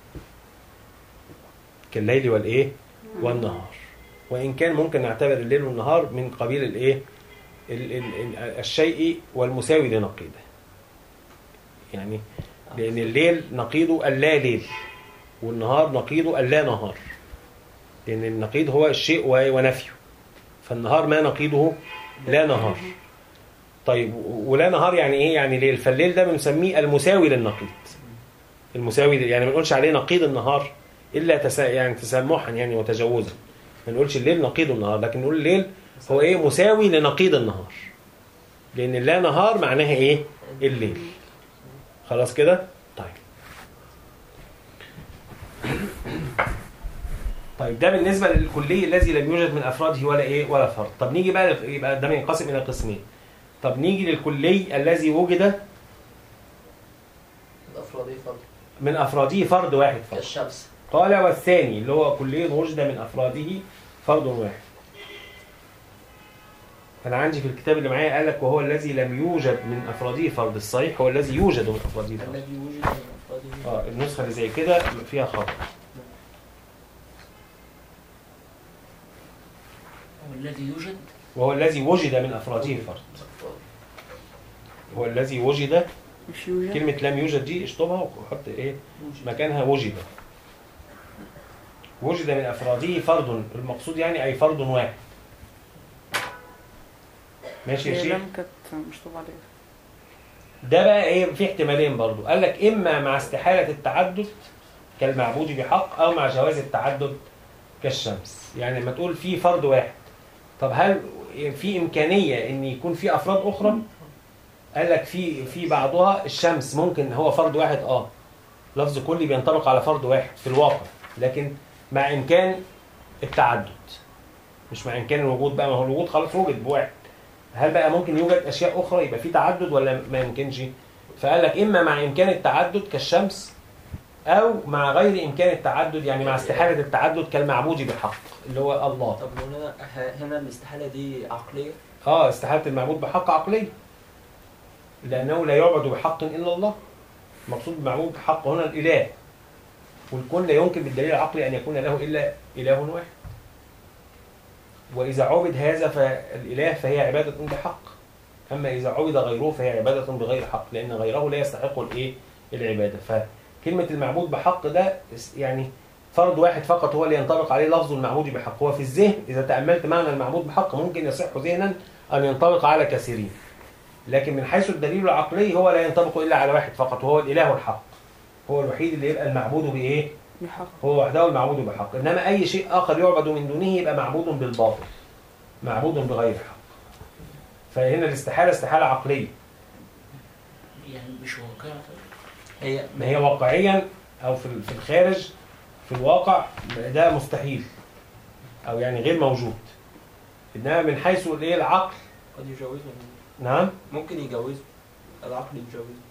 كالليل والإيه والنهار وإن كان ممكن نعتبر الليل والنهار من قبيل الإيه ال- ال- ال- الشيء والمساوي لنقيضه يعني لأن الليل نقيضه اللا ليل والنهار نقيضه اللا نهار لأن النقيض هو الشيء و- ونفيه فالنهار ما نقيضه لا نهار طيب و- ولا نهار يعني ايه يعني ليل فالليل ده بنسميه المساوي للنقيض المساوي ل- يعني ما نقولش عليه نقيض النهار الا تسا يعني تسمحا يعني وتجوزا ما نقولش الليل نقيض النهار لكن نقول الليل هو ايه مساوي لنقيض النهار لان لا نهار معناها ايه الليل خلاص كده طيب طيب ده بالنسبه للكلي الذي لم يوجد من افراده ولا ايه ولا فرد طب نيجي بقى لف- يبقى ده بينقسم الى قسمين طب نيجي للكلي الذي وجد الأفرادي فرد من افراده فرد واحد فقط كالشمس قال والثاني اللي هو كلي وجد من افراده فرد واحد انا عندي في الكتاب اللي معايا قال لك وهو الذي لم يوجد من افراده فرد الصحيح هو الذي يوجد من افراده فرد الذي وجد من أفراده اه النسخه اللي زي كده فيها خطا والذي يوجد وهو الذي وجد من افراده فرد هو الذي وجد مش يوجد كلمه لم يوجد دي اشطبها وحط ايه مكانها وجد وجد من افراده فرد المقصود يعني اي فرد واحد ماشي يا هي شيخ لم كانت مش طبعا عليها ده بقى ايه في احتمالين برضو قال لك اما مع استحاله التعدد كالمعبود بحق او مع جواز التعدد كالشمس يعني لما تقول في فرد واحد طب هل في امكانيه ان يكون في افراد اخرى قال لك في في بعضها الشمس ممكن هو فرد واحد اه لفظ كلي بينطبق على فرد واحد في الواقع لكن مع امكان التعدد مش مع امكان الوجود بقى ما هو الوجود خلاص وجد بواحد هل بقى ممكن يوجد اشياء اخرى يبقى في تعدد ولا ما يمكنش فقال لك اما مع امكان التعدد كالشمس او مع غير امكان التعدد يعني مع استحاله التعدد كالمعبود بحق اللي هو الله طب هنا هنا الاستحالة دي عقلية اه استحاله المعبود بحق عقليه لانه لا يعبد بحق الا الله المقصود بالمعبود بحق هنا الاله والكون لا يمكن بالدليل العقلي ان يكون له الا اله واحد واذا عبد هذا فالاله فهي عباده بحق اما اذا عبد غيره فهي عباده بغير حق لان غيره لا يستحق الايه العباده فكلمه المعبود بحق ده يعني فرد واحد فقط هو اللي ينطبق عليه لفظ المعبود بحق هو في الذهن اذا تاملت معنى المعبود بحق ممكن يصح ذهنا ان ينطبق على كثيرين لكن من حيث الدليل العقلي هو لا ينطبق الا على واحد فقط وهو الاله الحق هو الوحيد اللي يبقى المعبود بايه بحق هو وحده المعبود بحق انما اي شيء اخر يعبد من دونه يبقى معبود بالباطل معبود بغير حق فهنا الاستحاله استحاله عقليه يعني مش واقعة هي ما هي واقعيا او في في الخارج في الواقع ده مستحيل او يعني غير موجود انما من حيث الايه العقل قد يجوزه نعم ممكن يجوزه العقل يجوزه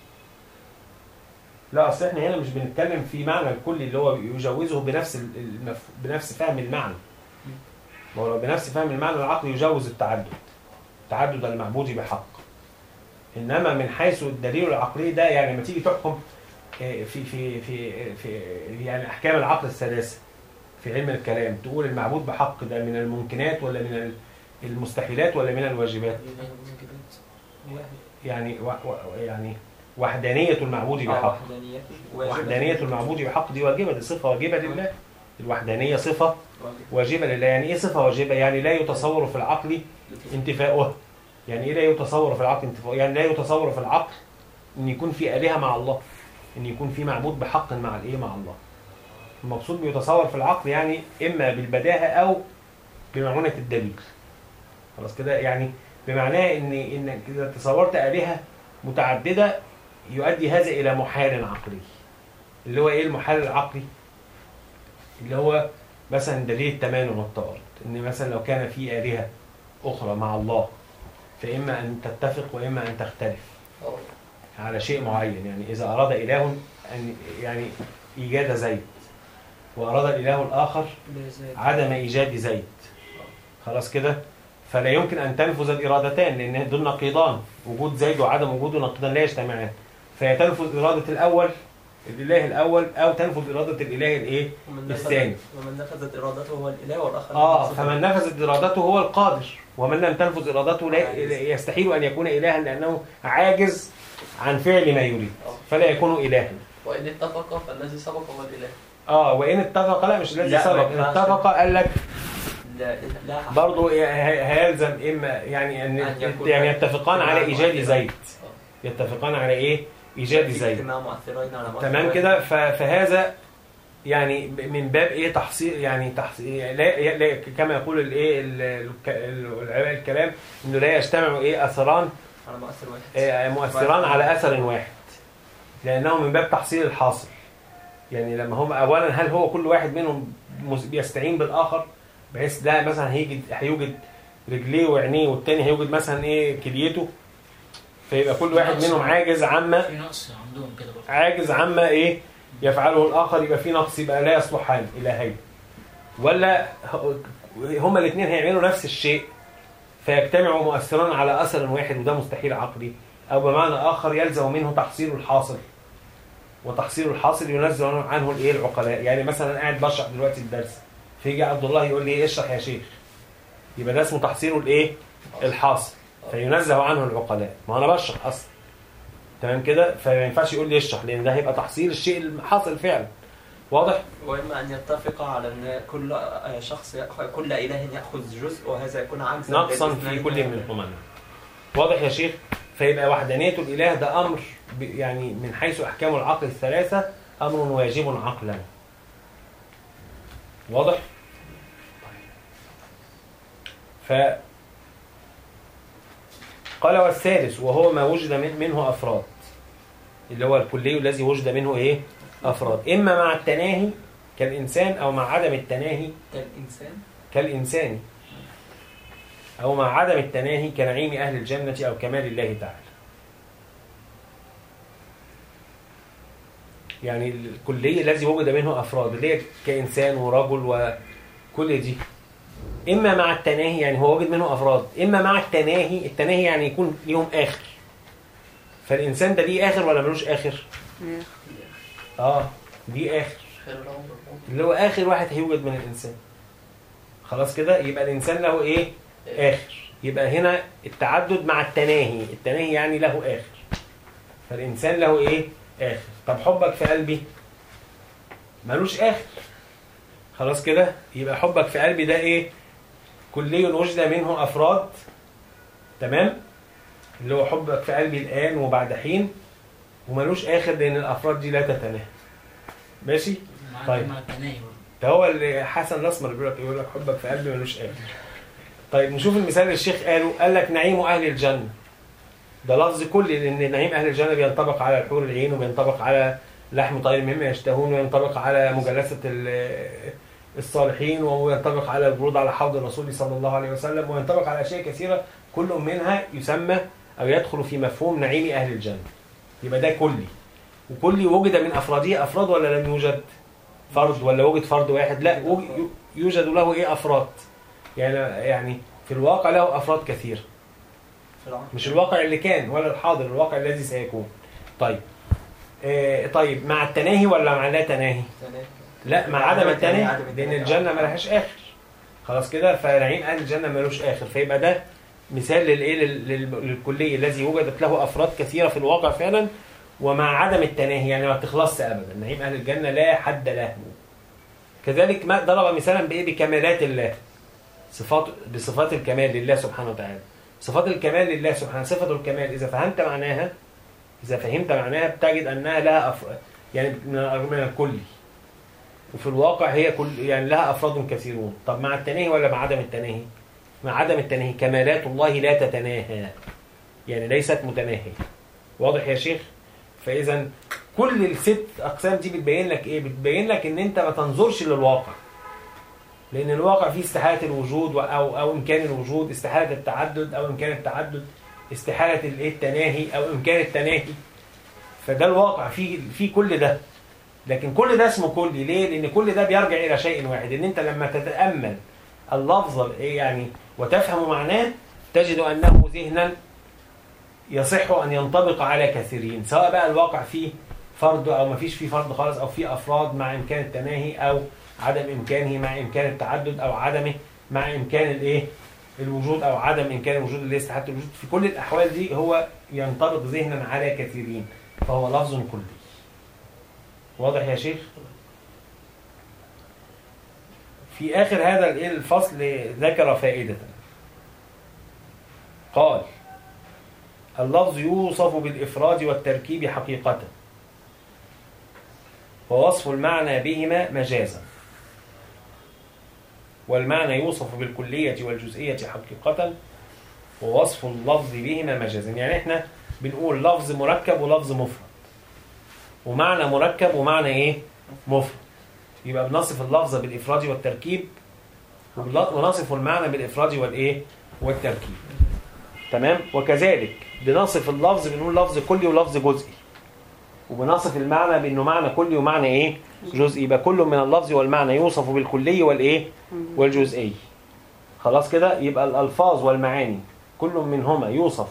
لا اصل احنا هنا مش بنتكلم في معنى الكلي اللي هو يجوزه بنفس ال- المف... بنفس فهم المعنى ما هو لو بنفس فهم المعنى العقل يجوز التعدد تعدد المعبود بحق انما من حيث الدليل العقلي ده يعني لما تيجي تحكم آه، في في في في يعني احكام العقل الثلاثه في علم الكلام تقول المعبود بحق ده من الممكنات ولا من ال- المستحيلات ولا من الواجبات واحد يعني و... و... يعني وحدانيه المعبود آه، بحق وحدانيته واجبة. وحدانية المعبود بحق دي واجبة دي صفة واجبة لله الوحدانية صفة واجب. واجبة لله يعني ايه صفة واجبة يعني لا يتصور في العقل انتفاؤها يعني ايه لا يتصور في العقل انتفاؤها يعني لا يتصور في العقل ان يكون في آلهة مع الله ان يكون في معبود بحق مع الايه مع الله المقصود بيتصور في العقل يعني اما بالبداهة او بمعونة الدليل خلاص كده يعني بمعناه ان انك اذا تصورت آلهة متعددة يؤدي هذا الى محال عقلي اللي هو ايه المحال العقلي اللي هو مثلا دليل التمانع والتعارض ان مثلا لو كان في آلهة أخرى مع الله فإما أن تتفق وإما أن تختلف أو على شيء معين يعني إذا أراد إله أن يعني إيجاد زيد وأراد الإله الآخر لا زاد. عدم إيجاد زيد خلاص كده فلا يمكن أن تنفذ الإرادتان لأن دول نقيضان وجود زيد وعدم وجوده نقيضان لا يجتمعان فهي تنفذ إرادة الأول الإله الأول أو تنفذ إرادة الإله الإيه ومن نفذ- الثاني. ومن نفذت ارادته هو الاله والاخر آه صفة. فمن نفذت إرادته هو القادر ومن لم تنفذ إرادته لا يستحيل أن يكون إلها لأنه عاجز عن فعل ما يريد فلا يكون إلها وإن اتفق فالذي سبق هو الإله اه وان اتفق لا مش الذي لا، سبق ما ان ينفعش. اتفق قال لك لا لا برضه هيلزم اما يعني ان أن يكون يعني يتفقان على اجتماع ايجاد مؤثرين. زيد يتفقان على ايه ايجاد في زيد اجتماع مؤثرين على تمام مؤثرين. كده ف- فهذا يعني من باب ايه تحصيل يعني تحصيل لا, لا كما يقول الايه ال- الك- العلماء الكلام انه لا يجتمع ايه اثران على مؤثر واحد آه، مؤثران على اثر واحد لانه من باب تحصيل الحاصل يعني لما هم اولا هل هو كل واحد منهم مس- بيستعين بالاخر بحيث ده مثلا هيجد هيوجد رجليه وعينيه والتاني هيوجد مثلا ايه كليته فيبقى كل واحد منهم عاجز عما في نقص عندهم كده برضه عاجز عما ايه يفعله الاخر يبقى في نقص يبقى لا يصلحان الهين ولا ه- هما الاثنين هيعملوا نفس الشيء فيجتمعوا مؤثران على اثر واحد وده مستحيل عقلي او بمعنى اخر يلزم منه تحصيل الحاصل وتحصيل الحاصل ينزل عنه الايه العقلاء يعني مثلا قاعد بشرح دلوقتي الدرس فيجي عبد الله يقول لي إيه اشرح يا شيخ يبقى ده اسمه تحصيل الايه الحاصل فينزه عنه العقلاء ما انا بشرح اصلا تمام كده فما ينفعش يقول لي اشرح لان ده هيبقى تحصيل الشيء الحاصل فعلا واضح واما ان يتفق على ان كل شخص يأخذ كل اله ياخذ جزء وهذا يكون عجزا نقصا للاثنين. في كل منهما واضح يا شيخ فيبقى وحدانية الإله ده أمر ب- يعني من حيث أحكام العقل الثلاثة أمر واجب عقلا واضح؟ ف قال والثالث وهو ما وجد من- منه أفراد اللي هو الكلي الذي وجد منه إيه؟ أفراد إما مع التناهي كالإنسان أو مع عدم التناهي كالانسان كالإنسان أو مع عدم التناهي كنعيم أهل الجنة أو كمال الله تعالى يعني الكلية الذي وجد منه أفراد اللي هي كإنسان ورجل وكل دي إما مع التناهي يعني هو وجد منه أفراد إما مع التناهي التناهي يعني يكون ليهم آخر فالإنسان ده ليه آخر ولا ملوش آخر؟ إيه. آه ليه آخر خير العمر العمر. اللي هو اخر واحد هيوجد من الانسان خلاص كده يبقى الانسان له ايه اخر يبقى هنا التعدد مع التناهي التناهي يعني له اخر فالانسان له ايه اخر طب حبك في قلبي ملوش اخر خلاص كده يبقى حبك في قلبي ده ايه كلي وجد منه افراد تمام اللي هو حبك في قلبي الان وبعد حين وملوش اخر لان الافراد دي لا تتناهى ماشي مع طيب. مع التناهي برضه. ده هو اللي حسن الاسمر بيقول لك يقول لك حبك في قلبي ملوش اخر طيب نشوف المثال اللي الشيخ قاله قال لك نعيم اهل الجنه ده لفظ كلي لان نعيم اهل الجنه بينطبق على الحور العين وبينطبق على لحم طير مما يشتهون وينطبق على مجالسه ال- الصالحين وينطبق على الورود على حوض الرسول صلى الله عليه وسلم وينطبق على اشياء كثيره كل منها يسمى او يدخل في مفهوم نعيم اهل الجنه يبقى ده كلي وكلي وجد من افراده افراد ولا لم يوجد فرد ولا وجد فرد واحد لا وج- يوجد له ايه افراد يعني يعني في الواقع له افراد كثيره في العمر مش الواقع اللي كان ولا الحاضر الواقع الذي سيكون طيب آه طيب مع التناهي ولا مع لا تناهي تمام. لا مع عدم التناهي عدم لان التناهي. الجنه ملهاش اخر خلاص كده فنعيم اهل الجنه ملوش اخر فيبقى ده مثال للايه لل- لل- للكلي الذي وجدت له افراد كثيره في الواقع فعلا ومع عدم التناهي يعني ما تخلصش ابدا نعيم اهل الجنه لا حد له كذلك ما ضرب مثالا بايه بكمالات الله صفات بصفات الكمال لله سبحانه وتعالى صفات الكمال لله سبحانه صفة الكمال إذا فهمت معناها إذا فهمت معناها بتجد أنها لها أف... يعني من من الكل وفي الواقع هي كل يعني لها أفراد كثيرون طب مع التناهي ولا مع عدم التناهي مع عدم التناهي كمالات الله لا تتناهى يعني ليست متناهية واضح يا شيخ فإذا كل الست أقسام دي بتبين لك إيه بتبين لك إن أنت ما تنظرش للواقع لأن الواقع فيه استحالة الوجود و- أو أو إمكان الوجود استحالة التعدد أو إمكان التعدد استحالة الإيه التناهي أو إمكان التناهي فده الواقع فيه فيه كل ده لكن كل ده اسمه كلي ليه؟ لأن كل ده بيرجع إلى شيء واحد إن أنت لما تتأمل اللفظ إيه يعني وتفهم معناه تجد أنه ذهنا يصح أن ينطبق على كثيرين سواء بقى الواقع فيه فرد أو ما فيش فيه فرد خالص أو فيه أفراد مع إمكان التناهي أو عدم إمكانه مع إمكان التعدد أو عدمه مع إمكان الإيه الوجود أو عدم إمكان الوجود اللي هي استحالة الوجود في كل الأحوال دي هو ينطبق ذهنا على كثيرين فهو لفظ كلي واضح يا شيخ في آخر هذا الإيه الفصل ذكر فائدة قال اللفظ يوصف بالإفراد والتركيب حقيقة ووصف المعنى بهما مجازا والمعنى يوصف بالكلية والجزئية حقيقة ووصف اللفظ بهما مجازا يعني احنا بنقول لفظ مركب ولفظ مفرد ومعنى مركب ومعنى ايه مفرد يبقى بنصف اللفظ بالإفراد والتركيب وبل- ونصف المعنى بالإفراد والإيه والتركيب تمام وكذلك بنصف اللفظ بنقول لفظ كلي ولفظ جزئي وبنصف المعنى بأنه معنى كلي ومعنى إيه جزئي يبقى كل من اللفظ والمعنى يوصف بالكلي والإيه والجزئي خلاص كده يبقى الألفاظ والمعاني كل منهما يوصف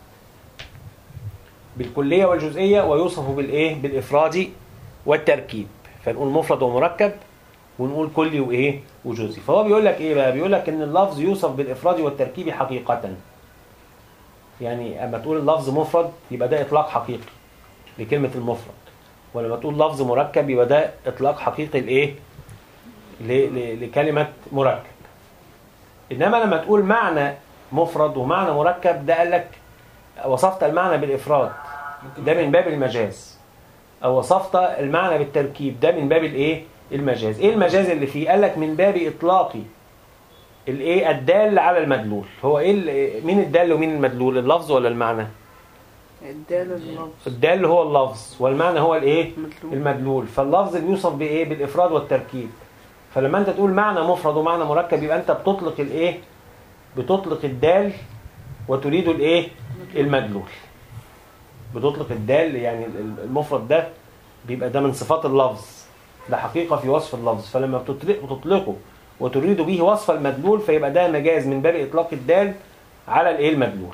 بالكلية والجزئية ويوصف بالإيه بالإفراد والتركيب فنقول مفرد ومركب ونقول كلي وايه وجزئي فهو بيقول لك ايه بقى بيقول لك ان اللفظ يوصف بالافراد والتركيب حقيقه يعني اما تقول اللفظ مفرد يبقى ده اطلاق حقيقي لكلمه المفرد ولما تقول لفظ مركب يبقى ده اطلاق حقيقي لايه ل- ل- لكلمه مركب انما لما تقول معنى مفرد ومعنى مركب ده قال لك وصفت المعنى بالافراد ده من باب المجاز او وصفت المعنى بالتركيب ده من باب الايه المجاز ايه المجاز اللي فيه قال لك من باب اطلاق الايه الدال على المدلول هو ايه ال- مين الدال ومين المدلول اللفظ ولا المعنى الدال اللفظ الدال هو اللفظ والمعنى هو الايه مدلول المدلول فاللفظ بيوصف بايه بالافراد والتركيب فلما انت تقول معنى مفرد ومعنى مركب يبقى انت بتطلق الايه بتطلق الدال وتريد الايه المدلول بتطلق الدال يعني المفرد ده بيبقى ده من صفات اللفظ ده حقيقة في وصف اللفظ فلما بتطلق بتطلقه وتريد به وصف المدلول فيبقى ده مجاز من باب إطلاق الدال على الايه المدلول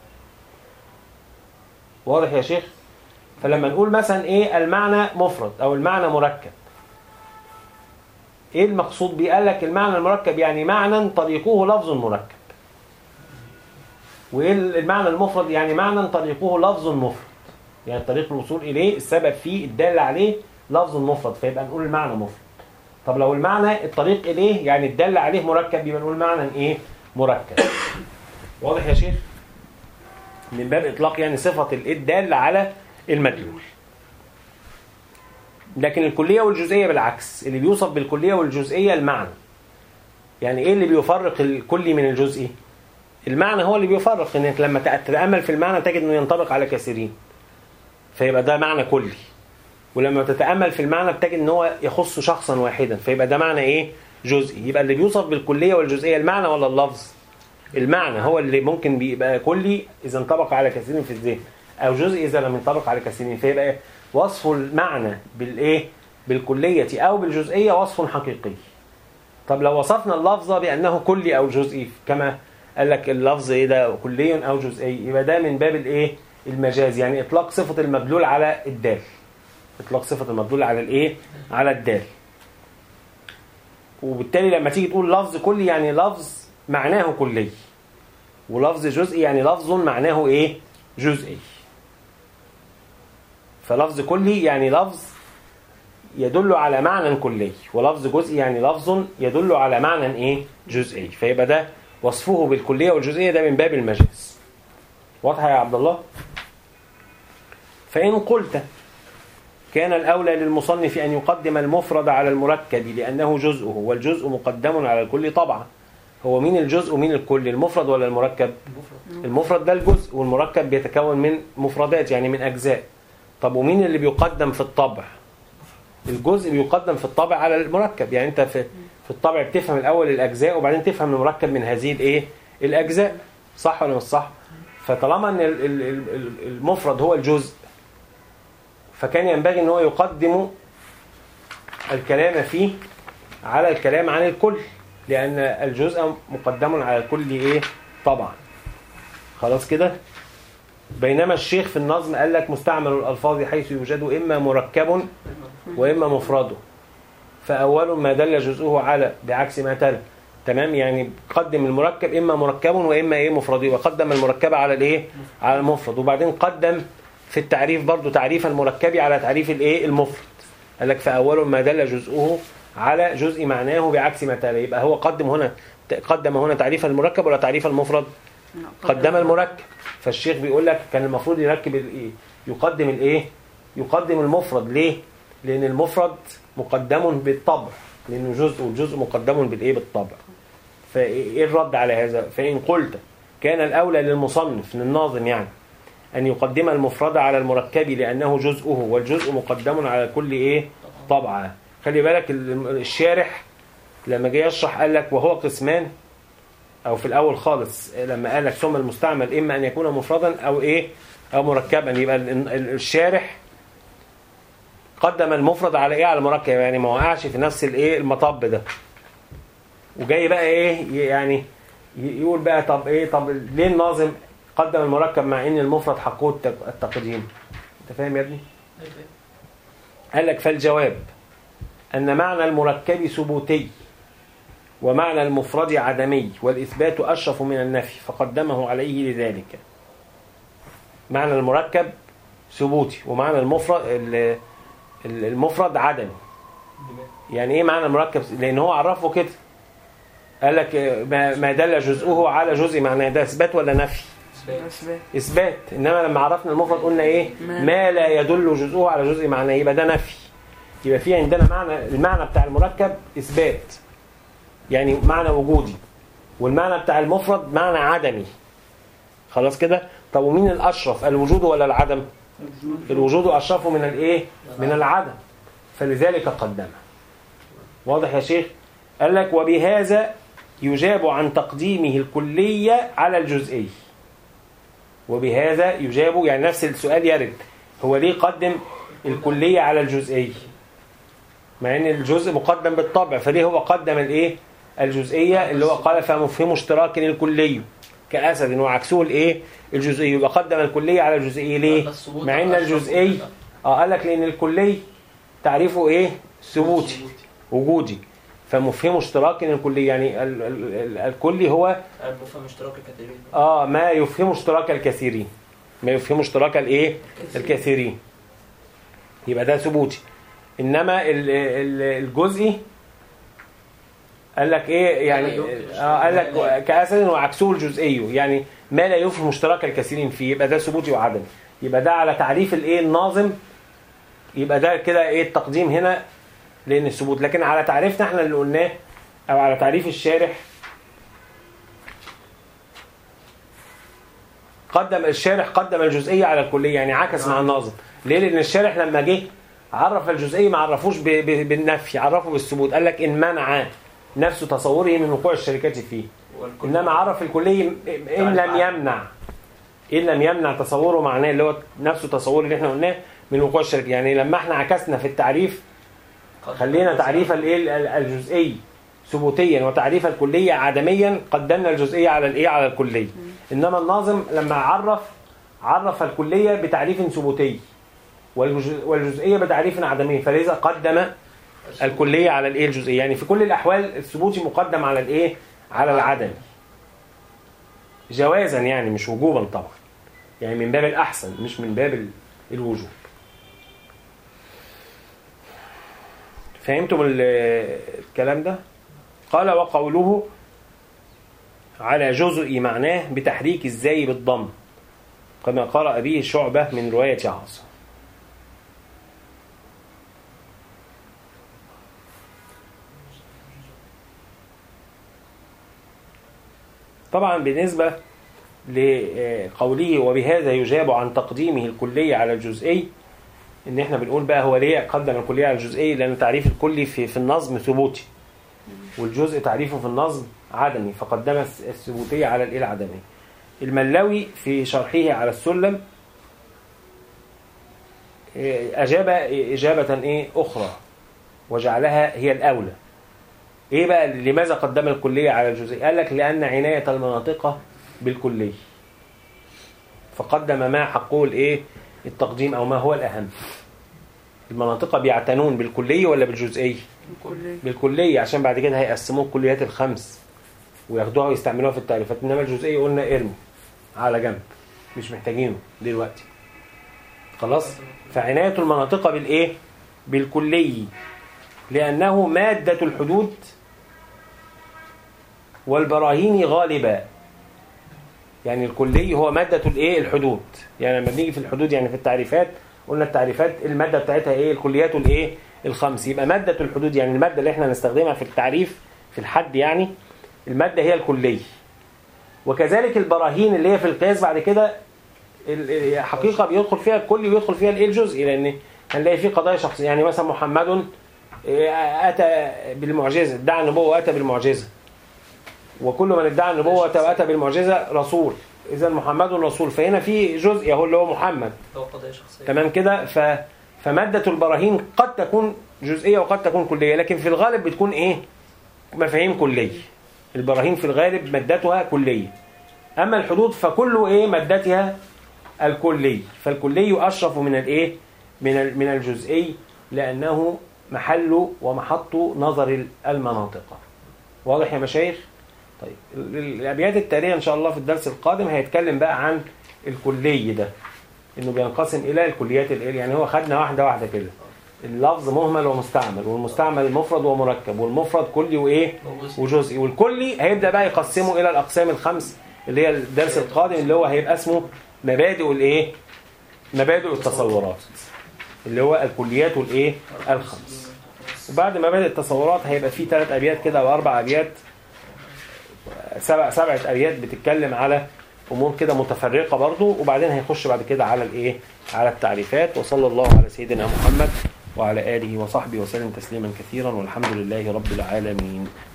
واضح يا شيخ فلما نقول مثلا ايه المعنى مفرد او المعنى مركب ايه المقصود بيه قال لك المعنى المركب يعني معنى طريقه لفظ مركب وايه المعنى المفرد يعني معنى طريقه لفظ مفرد يعني طريق الوصول اليه السبب فيه الدال عليه لفظ مفرد فيبقى نقول المعنى مفرد طب لو المعنى الطريق اليه يعني الدال عليه مركب يبقى نقول معنى ايه مركب واضح يا شيخ من باب اطلاق يعني صفه الايه الداله على المدلول لكن الكليه والجزئيه بالعكس اللي بيوصف بالكليه والجزئيه المعنى يعني ايه اللي بيفرق الكلي من الجزئي المعنى هو اللي بيفرق انك لما تتامل في المعنى تجد انه ينطبق على كثيرين فيبقى ده معنى كلي ولما تتامل في المعنى بتجد ان هو يخص شخصا واحدا فيبقى ده معنى ايه جزئي يبقى اللي بيوصف بالكليه والجزئيه المعنى ولا اللفظ المعنى هو اللي ممكن بيبقى كلي اذا انطبق على كثير في الذهن او جزئي اذا لم ينطبق على كثير فيبقى وصف المعنى بالايه بالكليه او بالجزئيه وصف حقيقي طب لو وصفنا اللفظ بانه كلي او جزئي كما قال لك اللفظ ايه ده كلي او جزئي يبقى ده من باب الايه المجاز يعني اطلاق صفه المدلول على الدال اطلاق صفه المدلول على الايه على الدال وبالتالي لما تيجي تقول لفظ كلي يعني لفظ معناه كلي ولفظ جزئي يعني لفظ معناه ايه جزئي فلفظ كلي يعني لفظ يدل على معنى كلي ولفظ جزئي يعني لفظ يدل على معنى ايه جزئي فيبقى ده وصفه بالكليه والجزئيه ده من باب المجاز واضحه يا عبد الله فان قلت كان الأولى للمصنف أن يقدم المفرد على المركب لأنه جزءه والجزء مقدم على الكل طبعا هو مين الجزء ومين الكل المفرد ولا المركب المفرد ده الجزء والمركب بيتكون من مفردات يعني من أجزاء طب ومين اللي بيقدم في الطبع الجزء بيقدم في الطبع على المركب يعني انت في في الطبع بتفهم الاول الاجزاء وبعدين تفهم المركب من هذه الايه الاجزاء صح ولا مش صح فطالما ان ال- ال- ال- المفرد هو الجزء فكان ينبغي ان هو يقدم الكلام فيه على الكلام عن الكل لان الجزء مقدم على الكل ايه طبعا خلاص كده بينما الشيخ في النظم قال لك مستعمل الالفاظ حيث يوجد اما مركب واما مفرده فاول ما دل جزءه على بعكس ما تلا تمام يعني قدم المركب اما مركب واما ايه مفرد وقدم المركب على الايه على المفرد وبعدين قدم في التعريف برضو تعريف المركب على تعريف الايه المفرد قال لك فاول ما دل جزءه على جزء معناه بعكس ما تالي يبقى هو قدم هنا قدم هنا تعريف المركب ولا تعريف المفرد قدم المركب فالشيخ بيقول لك كان المفروض يركب الايه يقدم الايه يقدم المفرد ليه لان المفرد مقدم بالطبع لانه جزء والجزء مقدم بالايه بالطبع فايه الرد على هذا فان قلت كان الاولى للمصنف للناظم يعني ان يقدم المفرد على المركب لانه جزءه والجزء مقدم على كل ايه طبعه خلي بالك ال- الشارح لما جه يشرح قال لك وهو قسمان او في الاول خالص لما قال لك ثم المستعمل اما ان يكون مفردا او ايه او مركبا يبقى ال- ال- الشارح قدم المفرد على ايه على المركب يعني ما وقعش في نفس الايه المطب ده وجاي بقى ايه يعني ي- يقول بقى طب ايه طب ليه الناظم قدم المركب مع ان المفرد حقه التق- التقديم انت فاهم يا ابني قال لك فالجواب ان معنى المركب ثبوتي ومعنى المفرد عدمي والإثبات أشرف من النفي فقدمه عليه لذلك معنى المركب ثبوتي ومعنى المفرد ال- ال- المفرد عدمي يعني ايه معنى المركب لان هو عرفه كده قال لك آه، ما ما دل جزءه على جزء معناه ده اثبات ولا نفي أسباب اثبات انما لما عرفنا المفرد قلنا ايه ما- ما لا يدل جزءه على جزء معناه يبقى ده نفي يبقى في عندنا معنى المعنى بتاع المركب اثبات يعني معنى وجودي والمعنى بتاع المفرد معنى عدمي خلاص كده طب ومين الاشرف الوجود ولا العدم الوجود اشرف من الايه من العدم فلذلك قدمه واضح يا شيخ قال لك وبهذا يجاب عن تقديمه الكلية على الجزئي وبهذا يجاب يعني نفس السؤال يرد هو ليه قدم الكلية على الجزئي مع ان الجزء مقدم بالطبع فليه هو قدم الايه الجزئية اللي هو قال فمفهم اشتراك الكلي كأسد وعكسه الايه الجزئي يبقى قدم الكلية على الجزئي ليه مع ان الجزئي اه قال لك لان الكلي تعريفه ايه ثبوتي وجودي فمفهم اشتراك الكلي يعني ال- ال- ال- الكلي هو المفهم اشتراك الكثيرين اه ما يفهم اشتراك الكثيرين ما يفهم اشتراك الايه الكثيرين يبقى ده ثبوتي انما ال- ال- الجزئي قال لك ايه يعني آه قال لك كاسد وعكسه الجزئي يعني ما لا يفهم اشتراك الكثيرين فيه يبقى ده ثبوتي وعدمي يبقى ده على تعريف الايه الناظم يبقى ده كده ايه التقديم هنا لان الثبوت لكن على تعريفنا احنا اللي قلناه او على تعريف الشارح قدم الشارح قدم الجزئية على الكلية يعني عكس مع الناظم ليه لأن الشارح لما جه عرف الجزئية ما عرفوش ب- ب- بالنفي عرفه بالثبوت قال لك إن منع نفس تصوره من وقوع الشركات فيه والكل إنما عرف الكلية إن لم يمنع إن لم يمنع تصوره معناه اللي هو نفس تصور اللي احنا قلناه من وقوع الشركة يعني لما احنا عكسنا في التعريف خلينا تعريف الايه ال- ال- الجزئي ثبوتيا وتعريف الكليه عدميا قدمنا الجزئيه على الايه على الكليه انما الناظم لما عرف عرف الكليه بتعريف ثبوتي والجز- والجزئيه بتعريف عدمي فلذا قدم الكليه على الايه الجزئيه يعني في كل الاحوال الثبوتي مقدم على الايه على العدمي جوازا يعني مش وجوبا طبعا يعني من باب الاحسن مش من باب ال- الوجوب فهمتم ال- الكلام ده قال وقوله على جزء معناه بتحريك الزاي بالضم كما قرأ به شعبة من رواية عاصم طبعا بالنسبة لقوله وبهذا يجاب عن تقديمه الكلية على الجزئي ان احنا بنقول بقى هو ليه قدم الكلية على الجزئي لان تعريف الكلي في في النظم ثبوتي والجزء تعريفه في النظم عدمي فقدم الس- الثبوتية على الايه العدمي الملاوي في شرحه على السلم إيه، أجاب إجابة إيه أخرى وجعلها هي الأولى إيه بقى لماذا قدم الكلية على الجزئي قال لك لأن عناية المناطق بالكلي فقدم ما حقه الإيه التقديم أو ما هو الأهم المناطق بيعتنون بالكلي ولا بالجزئي كلية بالكلية عشان بعد كده هيقسموه الكليات الخمس وياخدوها ويستعملوها في التعريفات انما الجزئية قلنا ارمي على جنب مش محتاجينه دلوقتي خلاص فعناية المناطق بالايه بالكلي لأنه مادة الحدود والبراهين غالبا يعني الكلي هو مادة الايه الحدود يعني لما بنيجي في الحدود يعني في التعريفات قلنا التعريفات المادة بتاعتها ايه الكليات الايه الخمس يبقى مادة الحدود يعني المادة اللي احنا نستخدمها في التعريف في الحد يعني المادة هي الكلي وكذلك البراهين اللي هي في القياس بعد كده ال- حقيقة بيدخل فيها الكلي ويدخل فيها الايه الجزئي لان هنلاقي في قضايا شخصية يعني مثلا محمد إيه، أتى بالمعجزة ادعى النبوة وأتى بالمعجزة وكل من ادعى النبوة وأتى بالمعجزة رسول إذا محمد رسول فهنا في جزء هو اللي هو محمد هو قضية شخصية تمام كده ف فمادة البراهين قد تكون جزئية وقد تكون كلية لكن في الغالب بتكون إيه مفاهيم كلية البراهين في الغالب مادتها كلية أما الحدود فكل إيه مادتها الكلي فالكلي أشرف من الإيه من ال- من الجزئي لأنه محل ومحط نظر المناطق واضح يا مشايخ طيب ال- ال- الأبيات التالية إن شاء الله في الدرس القادم هيتكلم بقى عن الكلي ده انه بينقسم الى الكليات الايه يعني هو خدنا واحده واحده كده اللفظ مهمل ومستعمل والمستعمل مفرد ومركب والمفرد كلي وايه وجزئي والكلي هيبدا بقى يقسمه الى الاقسام الخمس اللي هي الدرس القادم اللي هو هيبقى اسمه مبادئ الايه مبادئ التصورات اللي هو الكليات الايه الخمس وبعد مبادئ التصورات هيبقى فيه ثلاث ابيات كده او اربع ابيات سبع سبعه ابيات بتتكلم على امور كده متفرقه برضو وبعدين هيخش بعد كده على الايه على التعريفات وصلى الله على سيدنا محمد وعلى اله وصحبه وسلم تسليما كثيرا والحمد لله رب العالمين